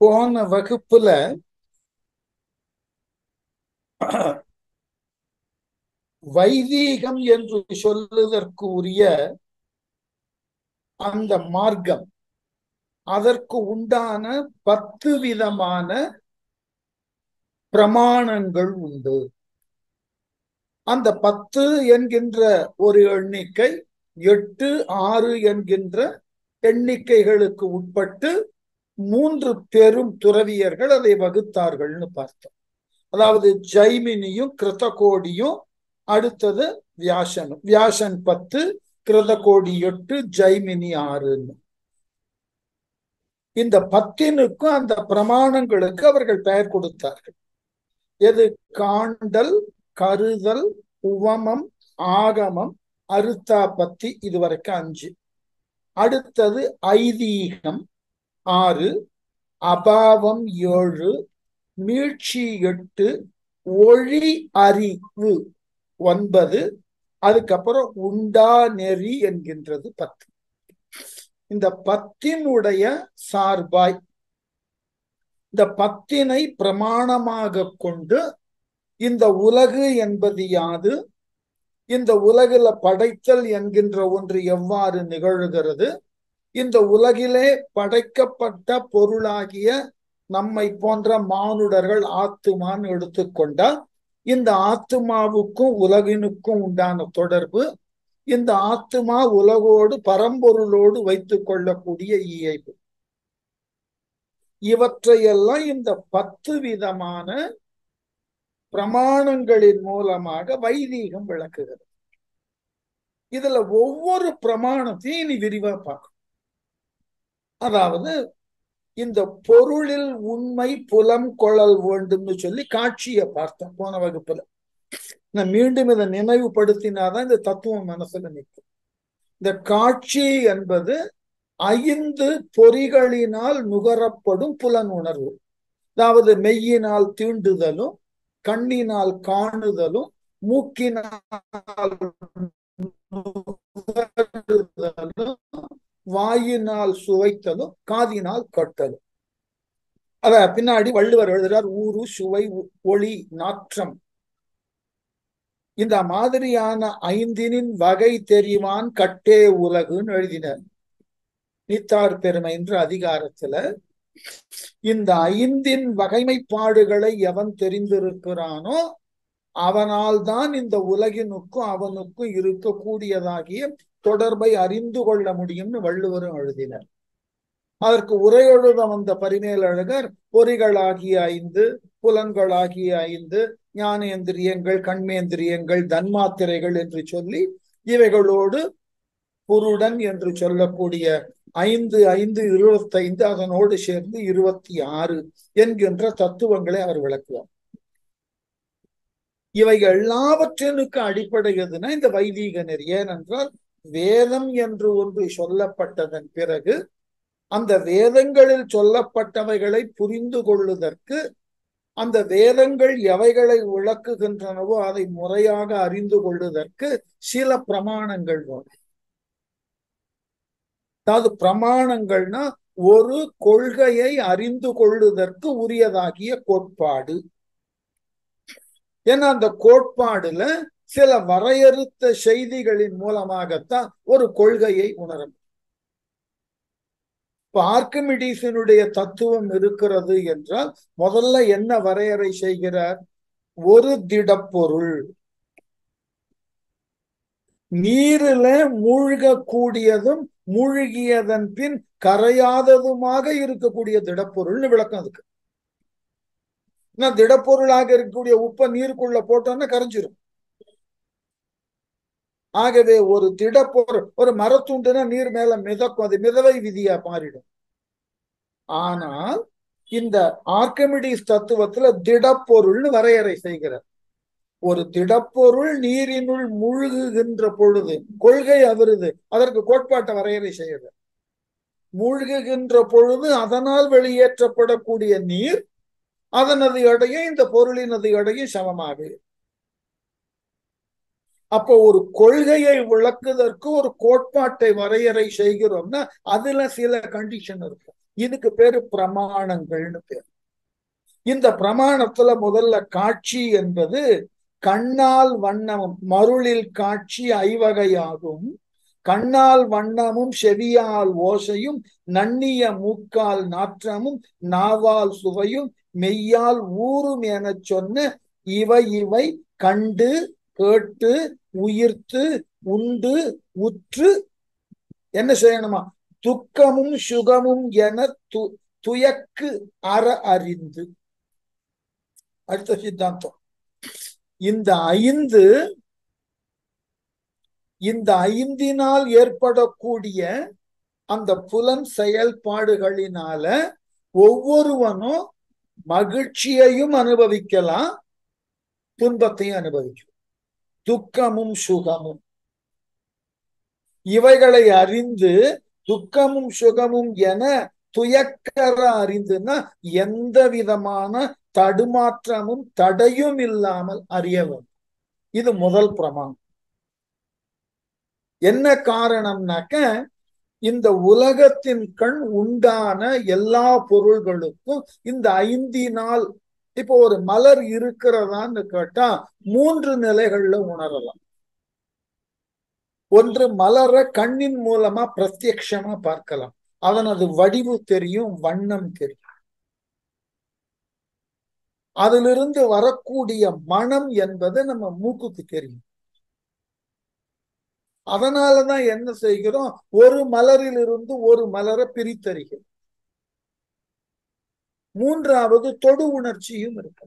போன வகுப்புல வைதீகம் என்று சொல்லுவதற்கு உரிய அந்த மார்க்கம் அதற்கு உண்டான பத்து விதமான பிரமாணங்கள் உண்டு அந்த பத்து என்கின்ற ஒரு எண்ணிக்கை எட்டு ஆறு என்கின்ற எண்ணிக்கைகளுக்கு உட்பட்டு மூன்று பெரும் துறவியர்கள் அதை வகுத்தார்கள்னு பார்த்தோம் அதாவது ஜைமினியும் கிருத்தகோடியும் அடுத்தது வியாசனும் வியாசன் பத்து கிருதகோடி எட்டு ஜைமினி ஆறுன்னு இந்த பத்தினுக்கும் அந்த பிரமாணங்களுக்கு அவர்கள் பெயர் கொடுத்தார்கள் எது காண்டல் கருதல் உவமம் ஆகமம் அருத்தா பத்தி இதுவரைக்கும் அஞ்சு அடுத்தது ஐதீகம் ஆறு அபாவம் ஏழு மீட்சி எட்டு ஒளி அறிவு ஒன்பது அதுக்கப்புறம் உண்டா நெறி என்கின்றது பத்து இந்த பத்தினுடைய சார்பாய் இந்த பத்தினை பிரமாணமாக கொண்டு இந்த உலகு என்பது யாது இந்த உலகில படைத்தல் என்கின்ற ஒன்று எவ்வாறு நிகழ்கிறது இந்த உலகிலே படைக்கப்பட்ட பொருளாகிய நம்மை போன்ற மானுடர்கள் ஆத்துமான்னு எடுத்துக்கொண்டால் இந்த ஆத்துமாவுக்கும் உலகினுக்கும் உண்டான தொடர்பு இந்த ஆத்துமா உலகோடு பரம்பொருளோடு வைத்துக் கொள்ளக்கூடிய இயல்பு இவற்றையெல்லாம் இந்த பத்து விதமான பிரமாணங்களின் மூலமாக வைதீகம் விளக்குகிறது இதுல ஒவ்வொரு பிரமாணத்தையும் இனி விரிவா பார்க்கணும் அதாவது இந்த பொருளில் உண்மை புலம் கொள்ளல் வேண்டும்னு சொல்லி காட்சியை பார்த்தோம் போன வகுப்புல நான் மீண்டும் இதை நினைவுபடுத்தினாதான் இந்த தத்துவம் மனசுல நிற்கும் இந்த காட்சி என்பது ஐந்து பொறிகளினால் நுகரப்படும் புலன் உணர்வு அதாவது மெய்யினால் தீண்டுதலும் கண்ணினால் காணுதலும் மூக்கினால் வாயினால் சுவைத்தலும் காதினால் கட்டலும் அத பின்னாடி வள்ளுவர் எழுதுறார் ஊரு சுவை ஒளி நாற்றம் இந்த மாதிரியான ஐந்தினின் வகை தெரிவான் கட்டே உலகுன்னு எழுதினார் நீத்தார் பெருமை என்ற அதிகாரத்துல இந்த ஐந்தின் வகைமைப்பாடுகளை எவன் தெரிந்திருக்கிறானோ அவனால் தான் இந்த உலகினுக்கும் அவனுக்கும் இருக்கக்கூடியதாகிய தொடர்பை அறிந்து கொள்ள முடியும்னு வள்ளுவரும் எழுதினர் அதற்கு உரையொழுத வந்த பரிமேலழகர் பொறிகளாகிய ஐந்து புலன்களாகிய ஐந்து ஞானேந்திரியங்கள் கண்மேந்திரியங்கள் தன்மாத்திரைகள் என்று சொல்லி இவைகளோடு புருடன் என்று சொல்லக்கூடிய ஐந்து ஐந்து இருபத்தைந்து அதனோடு சேர்ந்து இருபத்தி ஆறு என்கின்ற தத்துவங்களை அவர் விளக்குவார் இவை எல்லாவற்றினுக்கு அடிப்படை எதுனா இந்த வைதீக நெறி ஏனென்றால் வேதம் என்று ஒன்று சொல்லப்பட்டதன் பிறகு அந்த வேதங்களில் சொல்லப்பட்டவைகளை புரிந்து கொள்ளுதற்கு அந்த வேதங்கள் எவைகளை விளக்குகின்றனவோ அதை முறையாக அறிந்து கொள்ளுதற்கு சில பிரமாணங்கள் வரும் அதாவது பிரமாணங்கள்னா ஒரு கொள்கையை அறிந்து கொள்ளுதற்கு உரியதாகிய கோட்பாடு ஏன்னா அந்த கோட்பாடுல சில வரையறுத்த செய்திகளின் மூலமாகத்தான் ஒரு கொள்கையை உணரும் இப்ப ஆர்கமிடிஸினுடைய தத்துவம் இருக்கிறது என்றால் முதல்ல என்ன வரையறை செய்கிறார் ஒரு திடப்பொருள் நீரில மூழ்கக்கூடியதும் மூழ்கியதன் பின் கரையாததுமாக இருக்கக்கூடிய திடப்பொருள்னு விளக்கம் அதுக்கு திடப்பொருளாக இருக்கக்கூடிய உப்ப நீருக்குள்ள போட்டோம்னா கரைஞ்சிரும் ஆகவே ஒரு திடப்பொருள் ஒரு மரத்துண்டுனா நீர் மேல மிதக்கும் அது மிதவை விதியா மாறிடும் ஆனால் இந்த ஆர்கமிடிஸ் தத்துவத்துல திடப்பொருள்னு வரையறை செய்கிறார் ஒரு திடப்பொருள் நீரினுள் மூழ்குகின்ற பொழுது கொள்கை அவருது அதற்கு கோட்பாட்டை வரையறை செய்கிறார் மூழ்குகின்ற பொழுது அதனால் வெளியேற்றப்படக்கூடிய நீர் அதனது எடையும் இந்த பொருளினது எடையும் சமமாக அப்போ ஒரு கொள்கையை விளக்குவதற்கு ஒரு கோட்பாட்டை வரையறை செய்கிறோம்னா அதுல சில கண்டிஷன் இருக்கும் இதுக்கு பேரு பிரமாணங்கள்னு பேர் இந்த பிரமாணத்துல முதல்ல காட்சி என்பது கண்ணால் வண்ணமும் மருளில் காட்சி ஐவகையாகும் கண்ணால் வண்ணமும் செவியால் ஓசையும் நன்னிய மூக்கால் நாற்றமும் நாவால் சுவையும் மெய்யால் ஊறும் எனச் சொன்ன இவை இவை கண்டு கேட்டு உயிர்த்து உண்டு உற்று என்ன செய்யணுமா துக்கமும் சுகமும் என து துயக்கு அற அறிந்து அடுத்த சித்தாந்தம் இந்த ஐந்து இந்த ஐந்தினால் ஏற்படக்கூடிய அந்த புலன் செயல்பாடுகளினால ஒவ்வொருவனும் மகிழ்ச்சியையும் அனுபவிக்கலாம் துன்பத்தையும் அனுபவிக்கும் துக்கமும் சுகமும் இவைகளை அறிந்து துக்கமும் சுகமும் என துயக்கர அறிந்துன்னா எந்த விதமான தடுமாற்றமும் தடையும் இல்லாமல் அறிய வேண்டும் இது முதல் பிரமாணம் என்ன காரணம்னாக்க இந்த உலகத்தின் கண் உண்டான எல்லா பொருள்களுக்கும் இந்த ஐந்தினால் இப்போ ஒரு மலர் இருக்கிறதான்னு கேட்டா மூன்று நிலைகள்ல உணரலாம் ஒன்று மலர கண்ணின் மூலமா பிரத்யக்ஷமா பார்க்கலாம் அதனது வடிவு தெரியும் வண்ணம் தெரியும் அதிலிருந்து வரக்கூடிய மனம் என்பது நம்ம மூக்குக்கு தெரியும் அதனாலதான் என்ன செய்கிறோம் ஒரு மலரிலிருந்து ஒரு மலரை பிரித்தறிகிறோம் மூன்றாவது தொடு உணர்ச்சியும் இருக்கு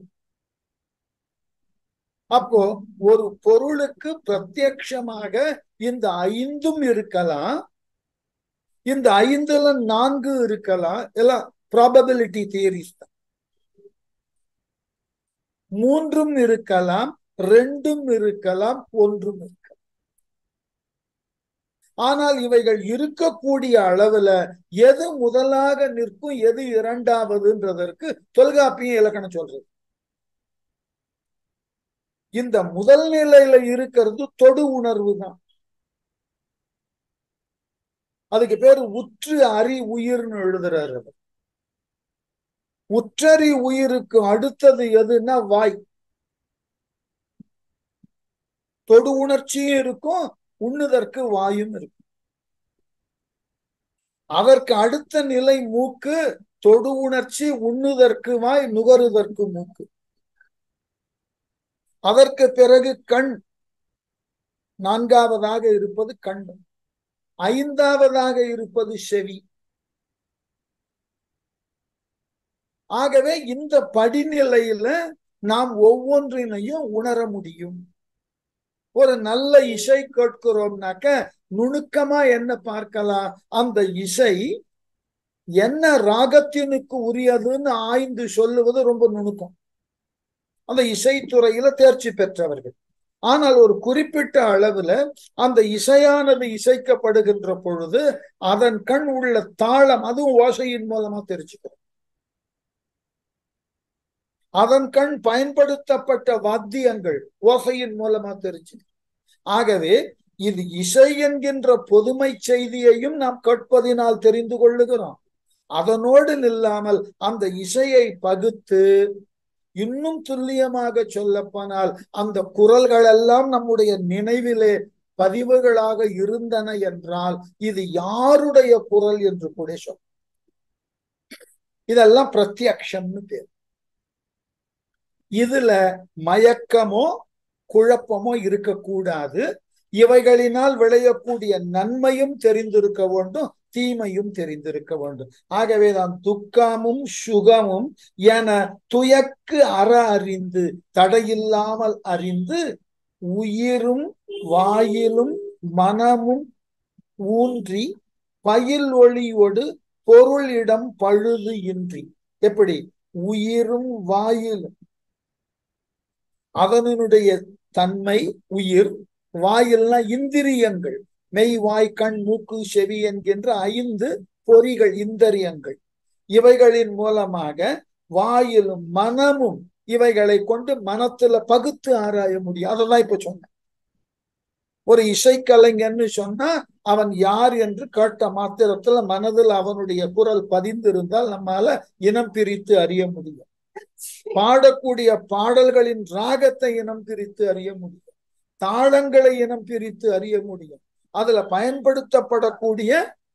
அப்போ ஒரு பொருளுக்கு பிரத்யட்சமாக இந்த ஐந்தும் இருக்கலாம் இந்த ஐந்துல நான்கு இருக்கலாம் எல்லாம் ப்ராபபிலிட்டி தியரிஸ் தான் மூன்றும் இருக்கலாம் ரெண்டும் இருக்கலாம் ஒன்றும் இருக்கலாம் ஆனால் இவைகள் இருக்கக்கூடிய அளவுல எது முதலாக நிற்கும் எது இரண்டாவதுன்றதற்கு தொல்காப்பியம் இலக்கணம் சொல்றது இந்த முதல் நிலையில இருக்கிறது தொடு உணர்வு தான் அதுக்கு பேரு உற்று அறி உயிர்னு எழுதுறாரு அவர் உற்றறி உயிருக்கு அடுத்தது எதுன்னா வாய் தொடு உணர்ச்சியும் இருக்கும் உண்ணுதற்கு வாயும் இருக்கும் அதற்கு அடுத்த நிலை மூக்கு தொடு உணர்ச்சி உண்ணுதற்கு வாய் நுகருதற்கு மூக்கு அதற்கு பிறகு கண் நான்காவதாக இருப்பது கண் ஐந்தாவதாக இருப்பது செவி ஆகவே இந்த படிநிலையில நாம் ஒவ்வொன்றினையும் உணர முடியும் ஒரு நல்ல இசை கேட்கிறோம்னாக்க நுணுக்கமா என்ன பார்க்கலாம் அந்த இசை என்ன ராகத்தினுக்கு உரியதுன்னு ஆய்ந்து சொல்லுவது ரொம்ப நுணுக்கம் அந்த இசைத்துறையில தேர்ச்சி பெற்றவர்கள் ஆனால் ஒரு குறிப்பிட்ட அளவுல அந்த இசையானது இசைக்கப்படுகின்ற பொழுது அதன் கண் உள்ள தாளம் அதுவும் ஓசையின் மூலமா தெரிஞ்சுக்கிறோம் அதன் கண் பயன்படுத்தப்பட்ட வாத்தியங்கள் ஓசையின் மூலமா தெரிஞ்சு ஆகவே இது இசை என்கின்ற பொதுமை செய்தியையும் நாம் கேட்பதினால் தெரிந்து கொள்ளுகிறோம் அதனோடு நில்லாமல் அந்த இசையை பகுத்து இன்னும் துல்லியமாக சொல்லப்போனால் அந்த குரல்கள் எல்லாம் நம்முடைய நினைவிலே பதிவுகளாக இருந்தன என்றால் இது யாருடைய குரல் என்று கூட சொல் இதெல்லாம் பிரத்யக்ஷம்னு பேர் இதுல மயக்கமோ குழப்பமோ இருக்கக்கூடாது இவைகளினால் விளையக்கூடிய நன்மையும் தெரிந்திருக்க வேண்டும் தீமையும் தெரிந்திருக்க வேண்டும் ஆகவே தான் துக்கமும் சுகமும் என துயக்கு அற அறிந்து தடையில்லாமல் அறிந்து உயிரும் வாயிலும் மனமும் ஊன்றி பயில் ஒளியோடு பொருளிடம் பழுது இன்றி எப்படி உயிரும் வாயிலும் அதனுடைய தன்மை உயிர் வாயில்னா இந்திரியங்கள் மெய் வாய் கண் மூக்கு செவி என்கின்ற ஐந்து பொறிகள் இந்திரியங்கள் இவைகளின் மூலமாக வாயிலும் மனமும் இவைகளை கொண்டு மனத்துல பகுத்து ஆராய முடியும் அததான் இப்ப சொன்னேன் ஒரு இசைக்கலைஞன்னு சொன்னா அவன் யார் என்று கேட்ட மாத்திரத்துல மனதில் அவனுடைய குரல் பதிந்திருந்தால் நம்மால இனம் பிரித்து அறிய முடியும் பாடக்கூடிய பாடல்களின் ராகத்தை இனம் பிரித்து அறிய முடியும் தாளங்களை இனம் பிரித்து அறிய முடியும் அதுல பயன்படுத்தப்படக்கூடிய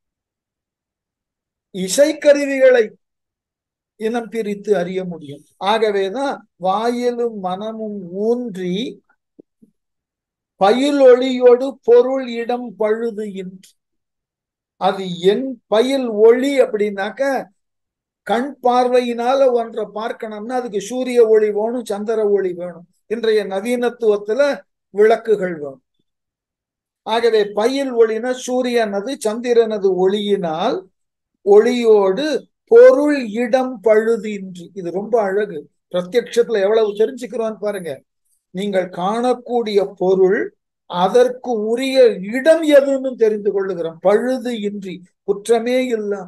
இசைக்கருவிகளை இனம் பிரித்து அறிய முடியும் ஆகவேதான் வாயிலும் மனமும் ஊன்றி பயில் ஒளியோடு பொருள் இடம் பழுது இன்று அது என் பயில் ஒளி அப்படின்னாக்க கண் பார்வையினால ஒன்றை பார்க்கணும்னா அதுக்கு சூரிய ஒளி வேணும் சந்திர ஒளி வேணும் இன்றைய நவீனத்துவத்துல விளக்குகள் வேணும் ஆகவே பயில் ஒளினா சூரியனது சந்திரனது ஒளியினால் ஒளியோடு பொருள் இடம் பழுதின்றி இது ரொம்ப அழகு பிரத்யட்சத்துல எவ்வளவு தெரிஞ்சுக்கிறோம் பாருங்க நீங்கள் காணக்கூடிய பொருள் அதற்கு உரிய இடம் எதுன்னு தெரிந்து கொள்ளுகிறோம் பழுது இன்றி குற்றமே இல்லாம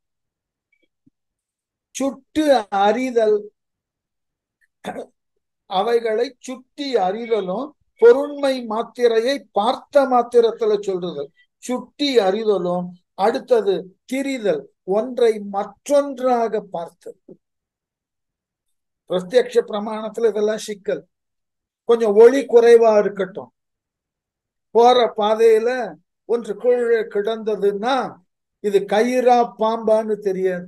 சுட்டு அறிதல் அவைகளை சுட்டி அறிதலும் பொருண்மை மாத்திரையை பார்த்த மாத்திரத்துல சொல்றது சுட்டி அறிதலும் அடுத்தது திரிதல் ஒன்றை மற்றொன்றாக பார்த்தல் பிரத்யக்ஷ பிரமாணத்துல இதெல்லாம் சிக்கல் கொஞ்சம் ஒளி குறைவா இருக்கட்டும் போற பாதையில ஒன்று கீழே கிடந்ததுன்னா இது கயிறா பாம்பான்னு தெரியாது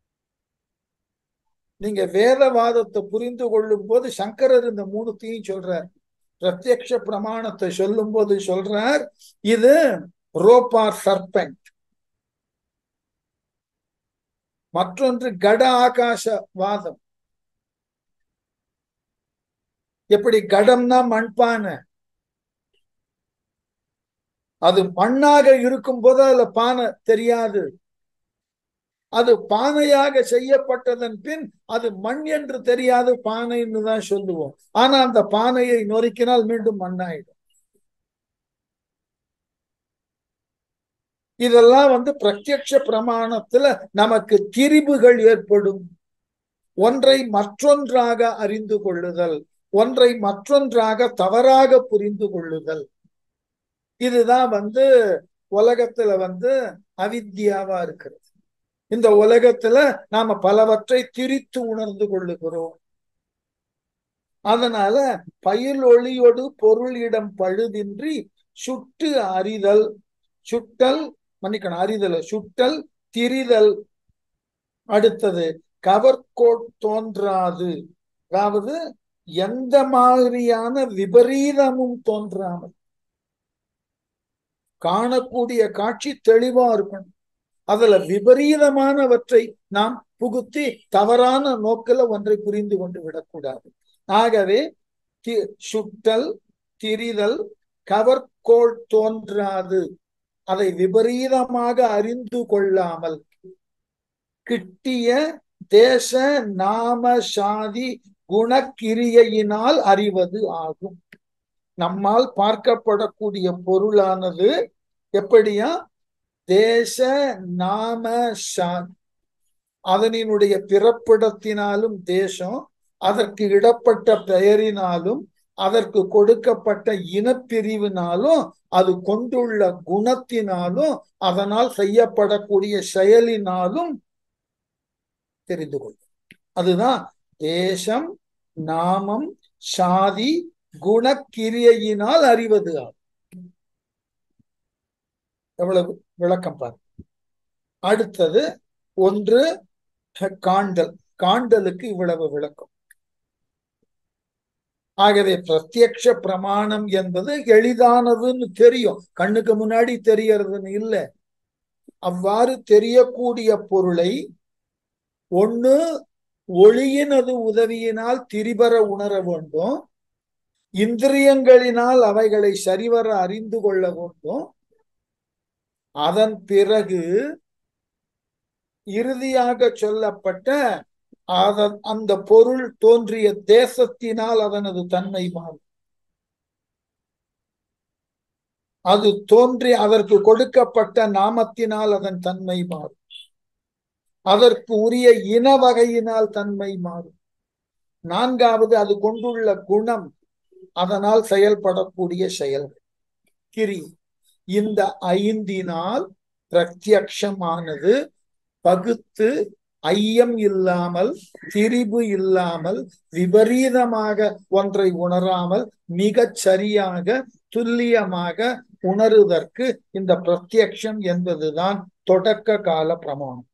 நீங்க வேதவாதத்தை புரிந்து கொள்ளும் போது சங்கரர் இந்த மூணுத்தையும் சொல்றார் பிரத்யக்ஷ பிரமாணத்தை சொல்லும் போது சொல்றார் இது ரோபார் சர்பெண்ட் மற்றொன்று கட ஆகாச வாதம் எப்படி கடம்னா மண்பானை அது மண்ணாக இருக்கும் போது அதுல பானை தெரியாது அது பானையாக செய்யப்பட்டதன் பின் அது மண் என்று தெரியாது பானைன்னு தான் சொல்லுவோம் ஆனா அந்த பானையை நொறுக்கினால் மீண்டும் மண்ணாயிடும் இதெல்லாம் வந்து பிரத்யட்ச பிரமாணத்துல நமக்கு திரிபுகள் ஏற்படும் ஒன்றை மற்றொன்றாக அறிந்து கொள்ளுதல் ஒன்றை மற்றொன்றாக தவறாக புரிந்து கொள்ளுதல் இதுதான் வந்து உலகத்துல வந்து அவித்யாவா இருக்கிறது இந்த உலகத்துல நாம பலவற்றை திரித்து உணர்ந்து கொள்ளுகிறோம் அதனால பயில் ஒளியோடு பொருள் இடம் பழுதின்றி சுட்டு அறிதல் சுட்டல் மன்னிக்கணும் அறிதல் சுட்டல் திரிதல் அடுத்தது கவர்கோட் தோன்றாது அதாவது எந்த மாதிரியான விபரீதமும் தோன்றாமல் காணக்கூடிய காட்சி தெளிவா இருக்கணும் அதுல விபரீதமானவற்றை நாம் புகுத்தி தவறான நோக்கில ஒன்றை புரிந்து கொண்டு விடக்கூடாது ஆகவே சுட்டல் திரிதல் கவர்கோள் தோன்றாது அதை விபரீதமாக அறிந்து கொள்ளாமல் கிட்டிய தேச நாம சாதி குணக்கிரியையினால் அறிவது ஆகும் நம்மால் பார்க்கப்படக்கூடிய பொருளானது எப்படியா தேச நாம சாதி அதனினுடைய பிறப்பிடத்தினாலும் தேசம் அதற்கு இடப்பட்ட பெயரினாலும் அதற்கு கொடுக்கப்பட்ட இனப்பிரிவினாலும் அது கொண்டுள்ள குணத்தினாலும் அதனால் செய்யப்படக்கூடிய செயலினாலும் தெரிந்து கொள்ளும் அதுதான் தேசம் நாமம் சாதி குணக்கிரியையினால் அறிவது ஆகும் எவ்வளவு விளக்கம் பாரு அடுத்தது ஒன்று காண்டல் காண்டலுக்கு இவ்வளவு விளக்கம் ஆகவே பிரத்யக்ஷ பிரமாணம் என்பது எளிதானதுன்னு தெரியும் கண்ணுக்கு முன்னாடி தெரியறதுன்னு இல்லை அவ்வாறு தெரியக்கூடிய பொருளை ஒண்ணு ஒளியினது உதவியினால் திரிபர உணர வேண்டும் இந்திரியங்களினால் அவைகளை சரிவர அறிந்து கொள்ள வேண்டும் அதன் பிறகு இறுதியாக சொல்லப்பட்ட அதன் அந்த பொருள் தோன்றிய தேசத்தினால் அதனது தன்மை மாறும் அது தோன்றி அதற்கு கொடுக்கப்பட்ட நாமத்தினால் அதன் தன்மை மாறும் அதற்கு உரிய இன வகையினால் தன்மை மாறும் நான்காவது அது கொண்டுள்ள குணம் அதனால் செயல்படக்கூடிய செயல்கள் கிரி இந்த ஐந்தினால் பிரத்யக்ஷமானது பகுத்து ஐயம் இல்லாமல் திரிபு இல்லாமல் விபரீதமாக ஒன்றை உணராமல் மிகச் சரியாக துல்லியமாக உணருவதற்கு இந்த பிரத்யக்ஷம் என்பதுதான் தொடக்க கால பிரமாணம்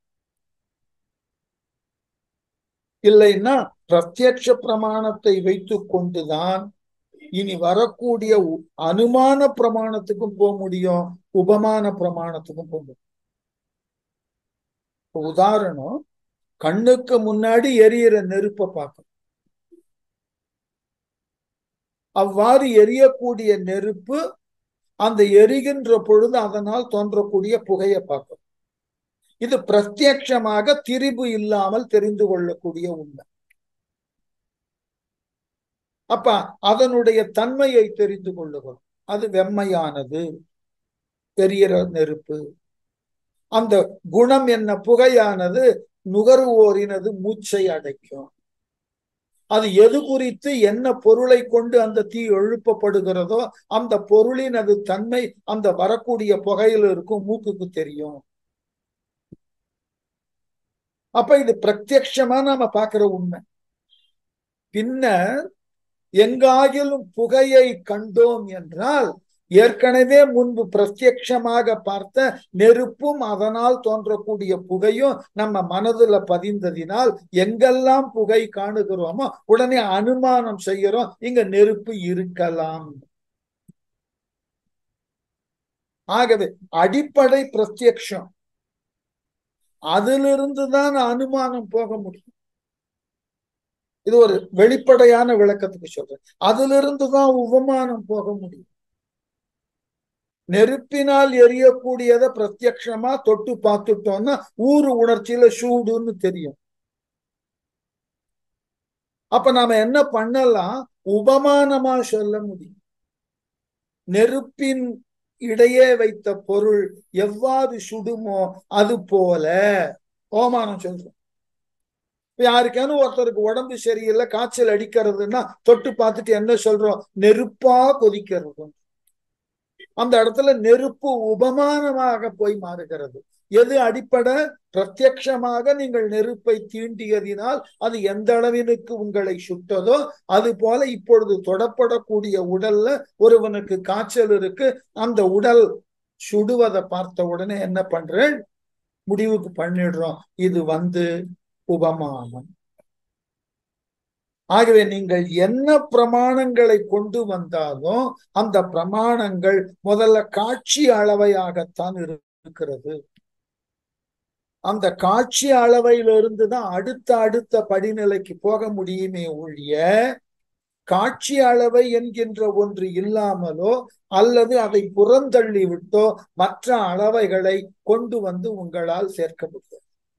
இல்லைன்னா பிரத்யக்ஷ பிரமாணத்தை வைத்துக் கொண்டுதான் இனி வரக்கூடிய அனுமான பிரமாணத்துக்கும் போக முடியும் உபமான பிரமாணத்துக்கும் போக முடியும் உதாரணம் கண்ணுக்கு முன்னாடி எரியிற நெருப்பை பார்க்கணும் அவ்வாறு எரியக்கூடிய நெருப்பு அந்த எரிகின்ற பொழுது அதனால் தோன்றக்கூடிய புகையை பார்க்கணும் இது பிரத்யட்சமாக திரிபு இல்லாமல் தெரிந்து கொள்ளக்கூடிய உண்மை அப்ப அதனுடைய தன்மையை தெரிந்து கொள்ளுகிறோம் அது வெம்மையானது எரியிற நெருப்பு அந்த குணம் என்ன புகையானது நுகர்வோரினது மூச்சை அடைக்கும் அது எது குறித்து என்ன பொருளை கொண்டு அந்த தீ எழுப்பப்படுகிறதோ அந்த பொருளின் அது தன்மை அந்த வரக்கூடிய புகையில் இருக்கும் மூக்குக்கு தெரியும் அப்ப இது பிரத்யட்சமா நாம பாக்குற உண்மை பின்னர் எங்காகிலும் புகையை கண்டோம் என்றால் ஏற்கனவே முன்பு பிரத்யட்சமாக பார்த்த நெருப்பும் அதனால் தோன்றக்கூடிய புகையும் நம்ம மனதுல பதிந்ததினால் எங்கெல்லாம் புகை காணுகிறோமோ உடனே அனுமானம் செய்கிறோம் இங்க நெருப்பு இருக்கலாம் ஆகவே அடிப்படை பிரத்யக்ஷம் அதிலிருந்து தான் அனுமானம் போக முடியும் இது ஒரு வெளிப்படையான விளக்கத்துக்கு சொல்றேன் அதிலிருந்து தான் உபமானம் போக முடியும் நெருப்பினால் எரியக்கூடியத பிரத்யக்ஷமா தொட்டு பார்த்துட்டோம்னா ஊரு உணர்ச்சியில சூடுன்னு தெரியும் அப்ப நாம என்ன பண்ணலாம் உபமானமா சொல்ல முடியும் நெருப்பின் இடையே வைத்த பொருள் எவ்வாறு சுடுமோ அது போல ஓமானம் சொல்றோம் யாருக்கேனும் ஒருத்தருக்கு உடம்பு சரியில்லை காய்ச்சல் அடிக்கிறதுன்னா தொட்டு பார்த்துட்டு என்ன சொல்றோம் நெருப்பா கொதிக்கிறது அந்த இடத்துல நெருப்பு உபமானமாக போய் மாறுகிறது எது அடிப்படை பிரத்யட்சமாக நீங்கள் நெருப்பை தீண்டியதினால் அது எந்த அளவினுக்கு உங்களை சுட்டதோ அது போல இப்பொழுது தொடப்படக்கூடிய உடல்ல ஒருவனுக்கு காய்ச்சல் இருக்கு அந்த உடல் சுடுவதை பார்த்த உடனே என்ன பண்றேன் முடிவுக்கு பண்ணிடுறோம் இது வந்து உபமானம் ஆகவே நீங்கள் என்ன பிரமாணங்களை கொண்டு வந்தாலும் அந்த பிரமாணங்கள் முதல்ல காட்சி அளவையாகத்தான் இருக்கிறது அந்த காட்சி அளவையிலிருந்து தான் அடுத்த அடுத்த படிநிலைக்கு போக முடியுமே ஒழிய காட்சி அளவை என்கின்ற ஒன்று இல்லாமலோ அல்லது அதை புறந்தள்ளி விட்டோ மற்ற அளவைகளை கொண்டு வந்து உங்களால் சேர்க்க முடியாது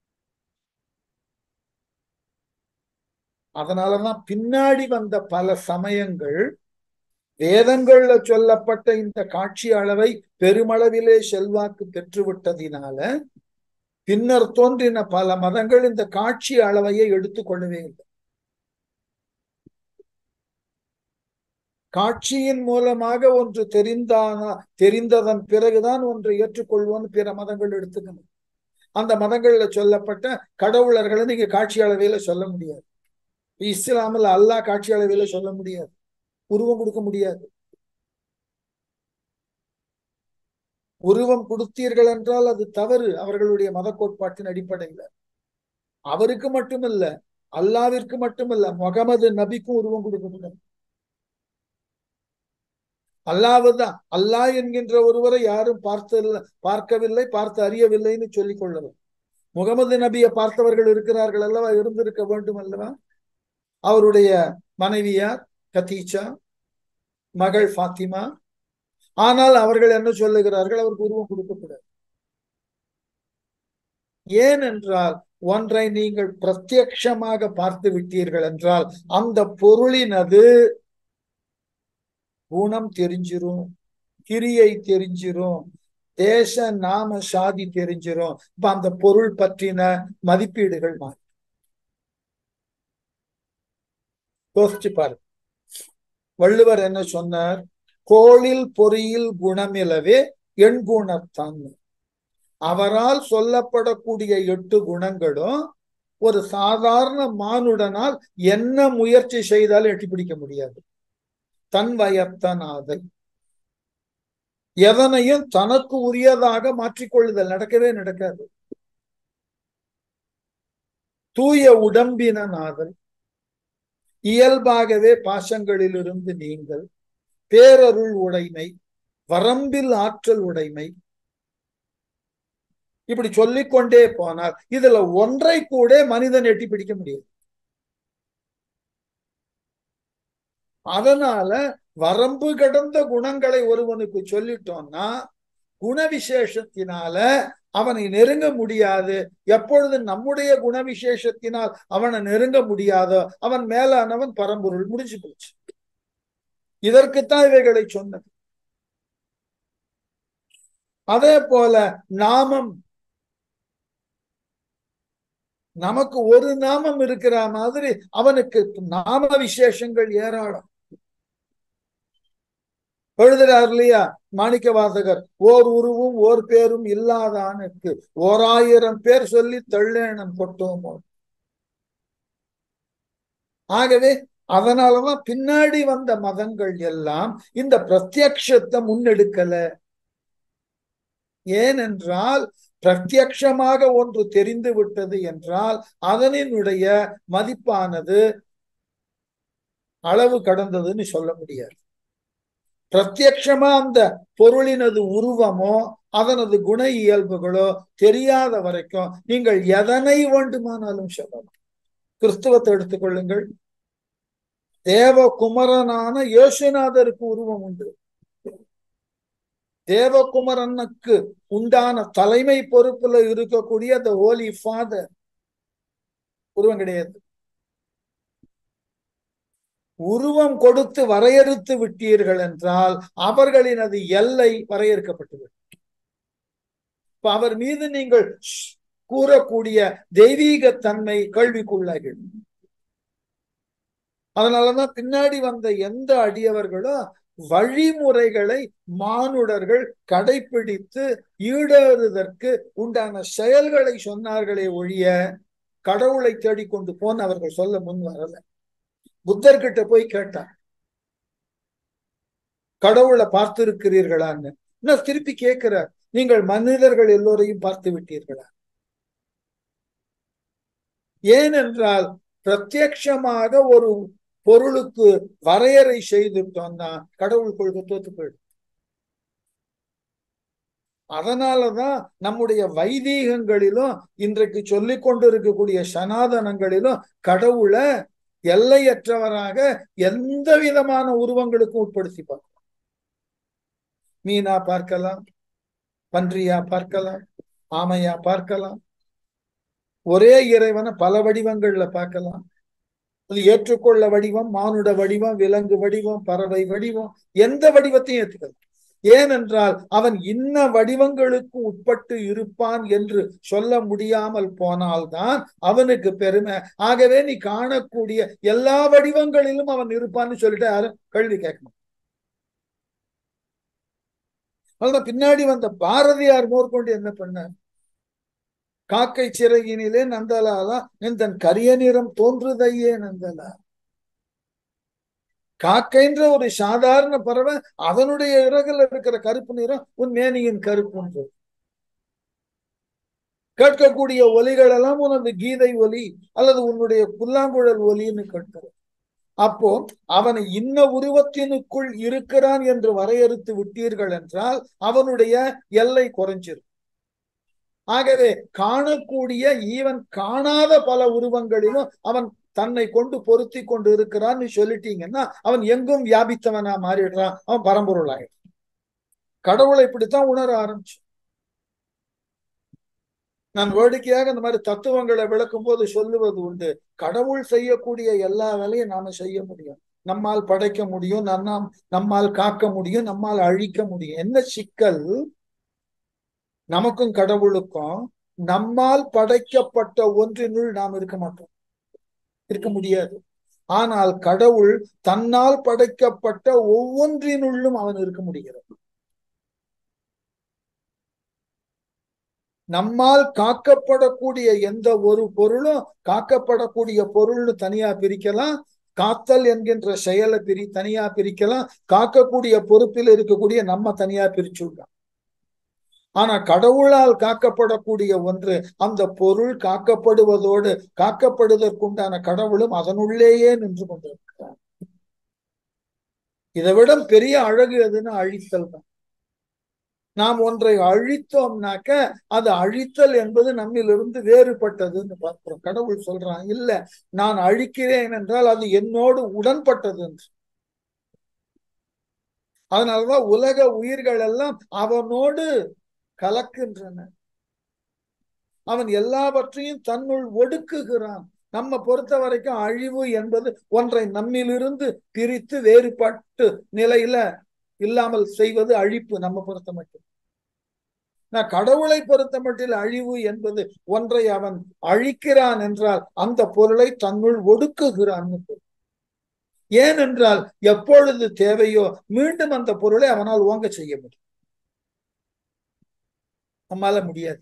அதனாலதான் பின்னாடி வந்த பல சமயங்கள் வேதங்கள்ல சொல்லப்பட்ட இந்த காட்சி அளவை பெருமளவிலே செல்வாக்கு பெற்றுவிட்டதினால பின்னர் தோன்றின பல மதங்கள் இந்த காட்சி அளவையை எடுத்துக்கொள்ளவே இல்லை காட்சியின் மூலமாக ஒன்று தெரிந்தானா தெரிந்ததன் பிறகுதான் ஒன்றை ஏற்றுக்கொள்வோன்னு பிற மதங்கள் எடுத்துக்கணும் அந்த மதங்கள்ல சொல்லப்பட்ட கடவுளர்களை நீங்க காட்சி அளவையில சொல்ல முடியாது இஸ்லாமில் அல்லாஹ் காட்சி அளவையில சொல்ல முடியாது உருவம் கொடுக்க முடியாது உருவம் கொடுத்தீர்கள் என்றால் அது தவறு அவர்களுடைய மத கோட்பாட்டின் அடிப்படையில் அவருக்கு மட்டுமல்ல அல்லாவிற்கு மட்டுமல்ல முகமது நபிக்கும் உருவம் கொடுக்க முடியாது அல்லாவுதான் அல்லாஹ் என்கின்ற ஒருவரை யாரும் பார்த்த பார்க்கவில்லை பார்த்து அறியவில்லைன்னு சொல்லிக் கொள்ளலாம் முகமது நபியை பார்த்தவர்கள் இருக்கிறார்கள் அல்லவா இருந்திருக்க வேண்டும் அல்லவா அவருடைய மனைவியார் கத்தீச்சா மகள் ஃபாத்திமா ஆனால் அவர்கள் என்ன சொல்லுகிறார்கள் அவருக்கு உருவம் கொடுக்கக்கூடாது ஏனென்றால் ஒன்றை நீங்கள் பிரத்யட்சமாக பார்த்து விட்டீர்கள் என்றால் அந்த பொருளினது குணம் தெரிஞ்சிரும் கிரியை தெரிஞ்சிரும் தேச நாம சாதி தெரிஞ்சிரும் இப்ப அந்த பொருள் பற்றின மதிப்பீடுகள் மாறி யோசிச்சு பாரு வள்ளுவர் என்ன சொன்னார் கோளில் பொறியில் குணமிலவே எண்குணத்தான் அவரால் சொல்லப்படக்கூடிய எட்டு குணங்களும் ஒரு சாதாரண மானுடனால் என்ன முயற்சி செய்தாலும் எட்டி பிடிக்க முடியாது தன் வயத்தனாதை எதனையும் தனக்கு உரியதாக மாற்றிக்கொள்ளுதல் நடக்கவே நடக்காது தூய உடம்பினாதல் இயல்பாகவே பாசங்களிலிருந்து நீங்கள் பேரருள் உடைமை வரம்பில் ஆற்றல் உடைமை இப்படி சொல்லிக்கொண்டே போனால் இதுல ஒன்றை கூட மனிதன் எட்டி பிடிக்க முடியாது அதனால வரம்பு கடந்த குணங்களை ஒருவனுக்கு சொல்லிட்டோம்னா குண விசேஷத்தினால அவனை நெருங்க முடியாது எப்பொழுது நம்முடைய குண விசேஷத்தினால் அவனை நெருங்க முடியாதோ அவன் மேலானவன் பரம்பொருள் முடிஞ்சு போச்சு இதற்குத்தான் இவைகளை சொன்னது அதே போல நாமம் நமக்கு ஒரு நாமம் இருக்கிற மாதிரி அவனுக்கு நாம விசேஷங்கள் ஏராளம் எழுதுறார் இல்லையா மாணிக்க வாசகர் ஓர் உருவும் ஓர் பேரும் இல்லாதானுக்கு ஓர் ஆயிரம் பேர் சொல்லி தள்ளேனம் கொட்டோமோ ஆகவே அதனாலதான் பின்னாடி வந்த மதங்கள் எல்லாம் இந்த பிரத்யக்ஷத்தை முன்னெடுக்கல ஏனென்றால் பிரத்யக்ஷமாக ஒன்று தெரிந்து விட்டது என்றால் அதனினுடைய மதிப்பானது அளவு கடந்ததுன்னு சொல்ல முடியாது பிரத்யக்ஷமா அந்த பொருளினது உருவமோ அதனது குண இயல்புகளோ தெரியாத வரைக்கும் நீங்கள் எதனை வேண்டுமானாலும் சொல்லலாம் கிறிஸ்துவத்தை எடுத்துக்கொள்ளுங்கள் தேவகுமரனான யேசுநாதருக்கு உருவம் உண்டு தேவகுமரனுக்கு உண்டான தலைமை பொறுப்புல இருக்கக்கூடிய அந்த ஹோலி ஃபாதர் உருவம் கிடையாது உருவம் கொடுத்து வரையறுத்து விட்டீர்கள் என்றால் அவர்களினது எல்லை வரையறுக்கப்பட்டுவிடும் இப்ப அவர் மீது நீங்கள் கூறக்கூடிய தெய்வீக தன்மை கேள்விக்குள்ளாகிடும் அதனாலதான் பின்னாடி வந்த எந்த அடியவர்களும் வழிமுறைகளை மானுடர்கள் கடைபிடித்து ஈடேறுவதற்கு உண்டான செயல்களை சொன்னார்களே ஒழிய கடவுளை தேடிக்கொண்டு போன அவர்கள் சொல்ல முன் வரல புத்தர்கிட்ட போய் கேட்டார் கடவுளை பார்த்திருக்கிறீர்களான்னு இன்னும் திருப்பி கேட்கிறார் நீங்கள் மனிதர்கள் எல்லோரையும் பார்த்து விட்டீர்களா ஏனென்றால் பிரத்யட்சமாக ஒரு பொருளுக்கு வரையறை செய்துட்டோம்னா கடவுள் கொள்கை தோத்து போயிடும் அதனாலதான் நம்முடைய வைதீகங்களிலும் இன்றைக்கு சொல்லிக் கொண்டு இருக்கக்கூடிய சனாதனங்களிலும் கடவுளை எல்லையற்றவராக எந்த விதமான உருவங்களுக்கும் உட்படுத்தி பார்க்கலாம் மீனா பார்க்கலாம் பன்றியா பார்க்கலாம் ஆமையா பார்க்கலாம் ஒரே இறைவனை பல வடிவங்கள்ல பார்க்கலாம் அது ஏற்றுக்கொள்ள வடிவம் மானுட வடிவம் விலங்கு வடிவம் பறவை வடிவம் எந்த வடிவத்தையும் ஏற்றுக்கலாம் ஏனென்றால் அவன் இன்ன வடிவங்களுக்கு உட்பட்டு இருப்பான் என்று சொல்ல முடியாமல் போனால்தான் அவனுக்கு பெருமை ஆகவே நீ காணக்கூடிய எல்லா வடிவங்களிலும் அவன் இருப்பான்னு சொல்லிட்டு யாரும் கேள்வி கேட்கணும் அதுதான் பின்னாடி வந்த பாரதியார் மேற்கொண்டு என்ன பண்ண காக்கை சிறகினிலே நந்தலாலா நின்றன் கரிய நிறம் தோன்றுதையே நந்தலா காக்கைன்ற ஒரு சாதாரண பறவை அதனுடைய இறகுல இருக்கிற கருப்பு நிறம் உன் மேனியின் கருப்புன்றது கேட்கக்கூடிய ஒலிகள் எல்லாம் உனது கீதை ஒலி அல்லது உன்னுடைய புல்லாங்குழல் ஒலின்னு கேட்கிற அப்போ அவனை இன்ன உருவத்தினுக்குள் இருக்கிறான் என்று வரையறுத்து விட்டீர்கள் என்றால் அவனுடைய எல்லை குறைஞ்சிரும் ஆகவே காணக்கூடிய ஈவன் காணாத பல உருவங்களிலும் அவன் தன்னை கொண்டு பொருத்தி கொண்டு இருக்கிறான்னு சொல்லிட்டீங்கன்னா அவன் எங்கும் வியாபித்தவனா மாறிடுறான் அவன் பரம்பொருள் ஆயிடும் கடவுளை இப்படித்தான் உணர ஆரம்பிச்சு நான் வேடிக்கையாக இந்த மாதிரி தத்துவங்களை விளக்கும் போது சொல்லுவது உண்டு கடவுள் செய்யக்கூடிய எல்லா வேலையும் நாம செய்ய முடியும் நம்மால் படைக்க முடியும் நாம் நம்மால் காக்க முடியும் நம்மால் அழிக்க முடியும் என்ன சிக்கல் நமக்கும் கடவுளுக்கும் நம்மால் படைக்கப்பட்ட ஒன்றினுள் நாம் இருக்க மாட்டோம் இருக்க முடியாது ஆனால் கடவுள் தன்னால் படைக்கப்பட்ட ஒவ்வொன்றினுள்ளும் அவன் இருக்க முடிகிறது நம்மால் காக்கப்படக்கூடிய எந்த ஒரு பொருளும் காக்கப்படக்கூடிய பொருள்னு தனியா பிரிக்கலாம் காத்தல் என்கின்ற செயலை பிரி தனியா பிரிக்கலாம் காக்கக்கூடிய பொறுப்பில் இருக்கக்கூடிய நம்ம தனியா பிரிச்சுள்ளோம் ஆனா கடவுளால் காக்கப்படக்கூடிய ஒன்று அந்த பொருள் காக்கப்படுவதோடு காக்கப்படுவதற்குண்டான கடவுளும் அதனுள்ளேயே நின்று கொண்டிருக்கிறார் இதை விட பெரிய அழகு எதுன்னு அழித்தல் தான் நாம் ஒன்றை அழித்தோம்னாக்க அது அழித்தல் என்பது நம்மிலிருந்து வேறுபட்டதுன்னு பார்க்கிறோம் கடவுள் சொல்றான் இல்ல நான் அழிக்கிறேன் என்றால் அது என்னோடு உடன்பட்டது என்று அதனாலதான் உலக உயிர்கள் எல்லாம் அவனோடு கலக்கின்றன அவன் எல்லாவற்றையும் தன்னுள் ஒடுக்குகிறான் நம்ம பொறுத்த வரைக்கும் அழிவு என்பது ஒன்றை நம்மிலிருந்து பிரித்து வேறுபட்டு நிலையில இல்லாமல் செய்வது அழிப்பு நம்ம பொறுத்த மட்டும் நான் கடவுளை பொறுத்த மட்டில் அழிவு என்பது ஒன்றை அவன் அழிக்கிறான் என்றால் அந்த பொருளை தன்னுள் ஒடுக்குகிறான் ஏனென்றால் எப்பொழுது தேவையோ மீண்டும் அந்த பொருளை அவனால் ஓங்க செய்ய முடியும் நம்மால முடியாது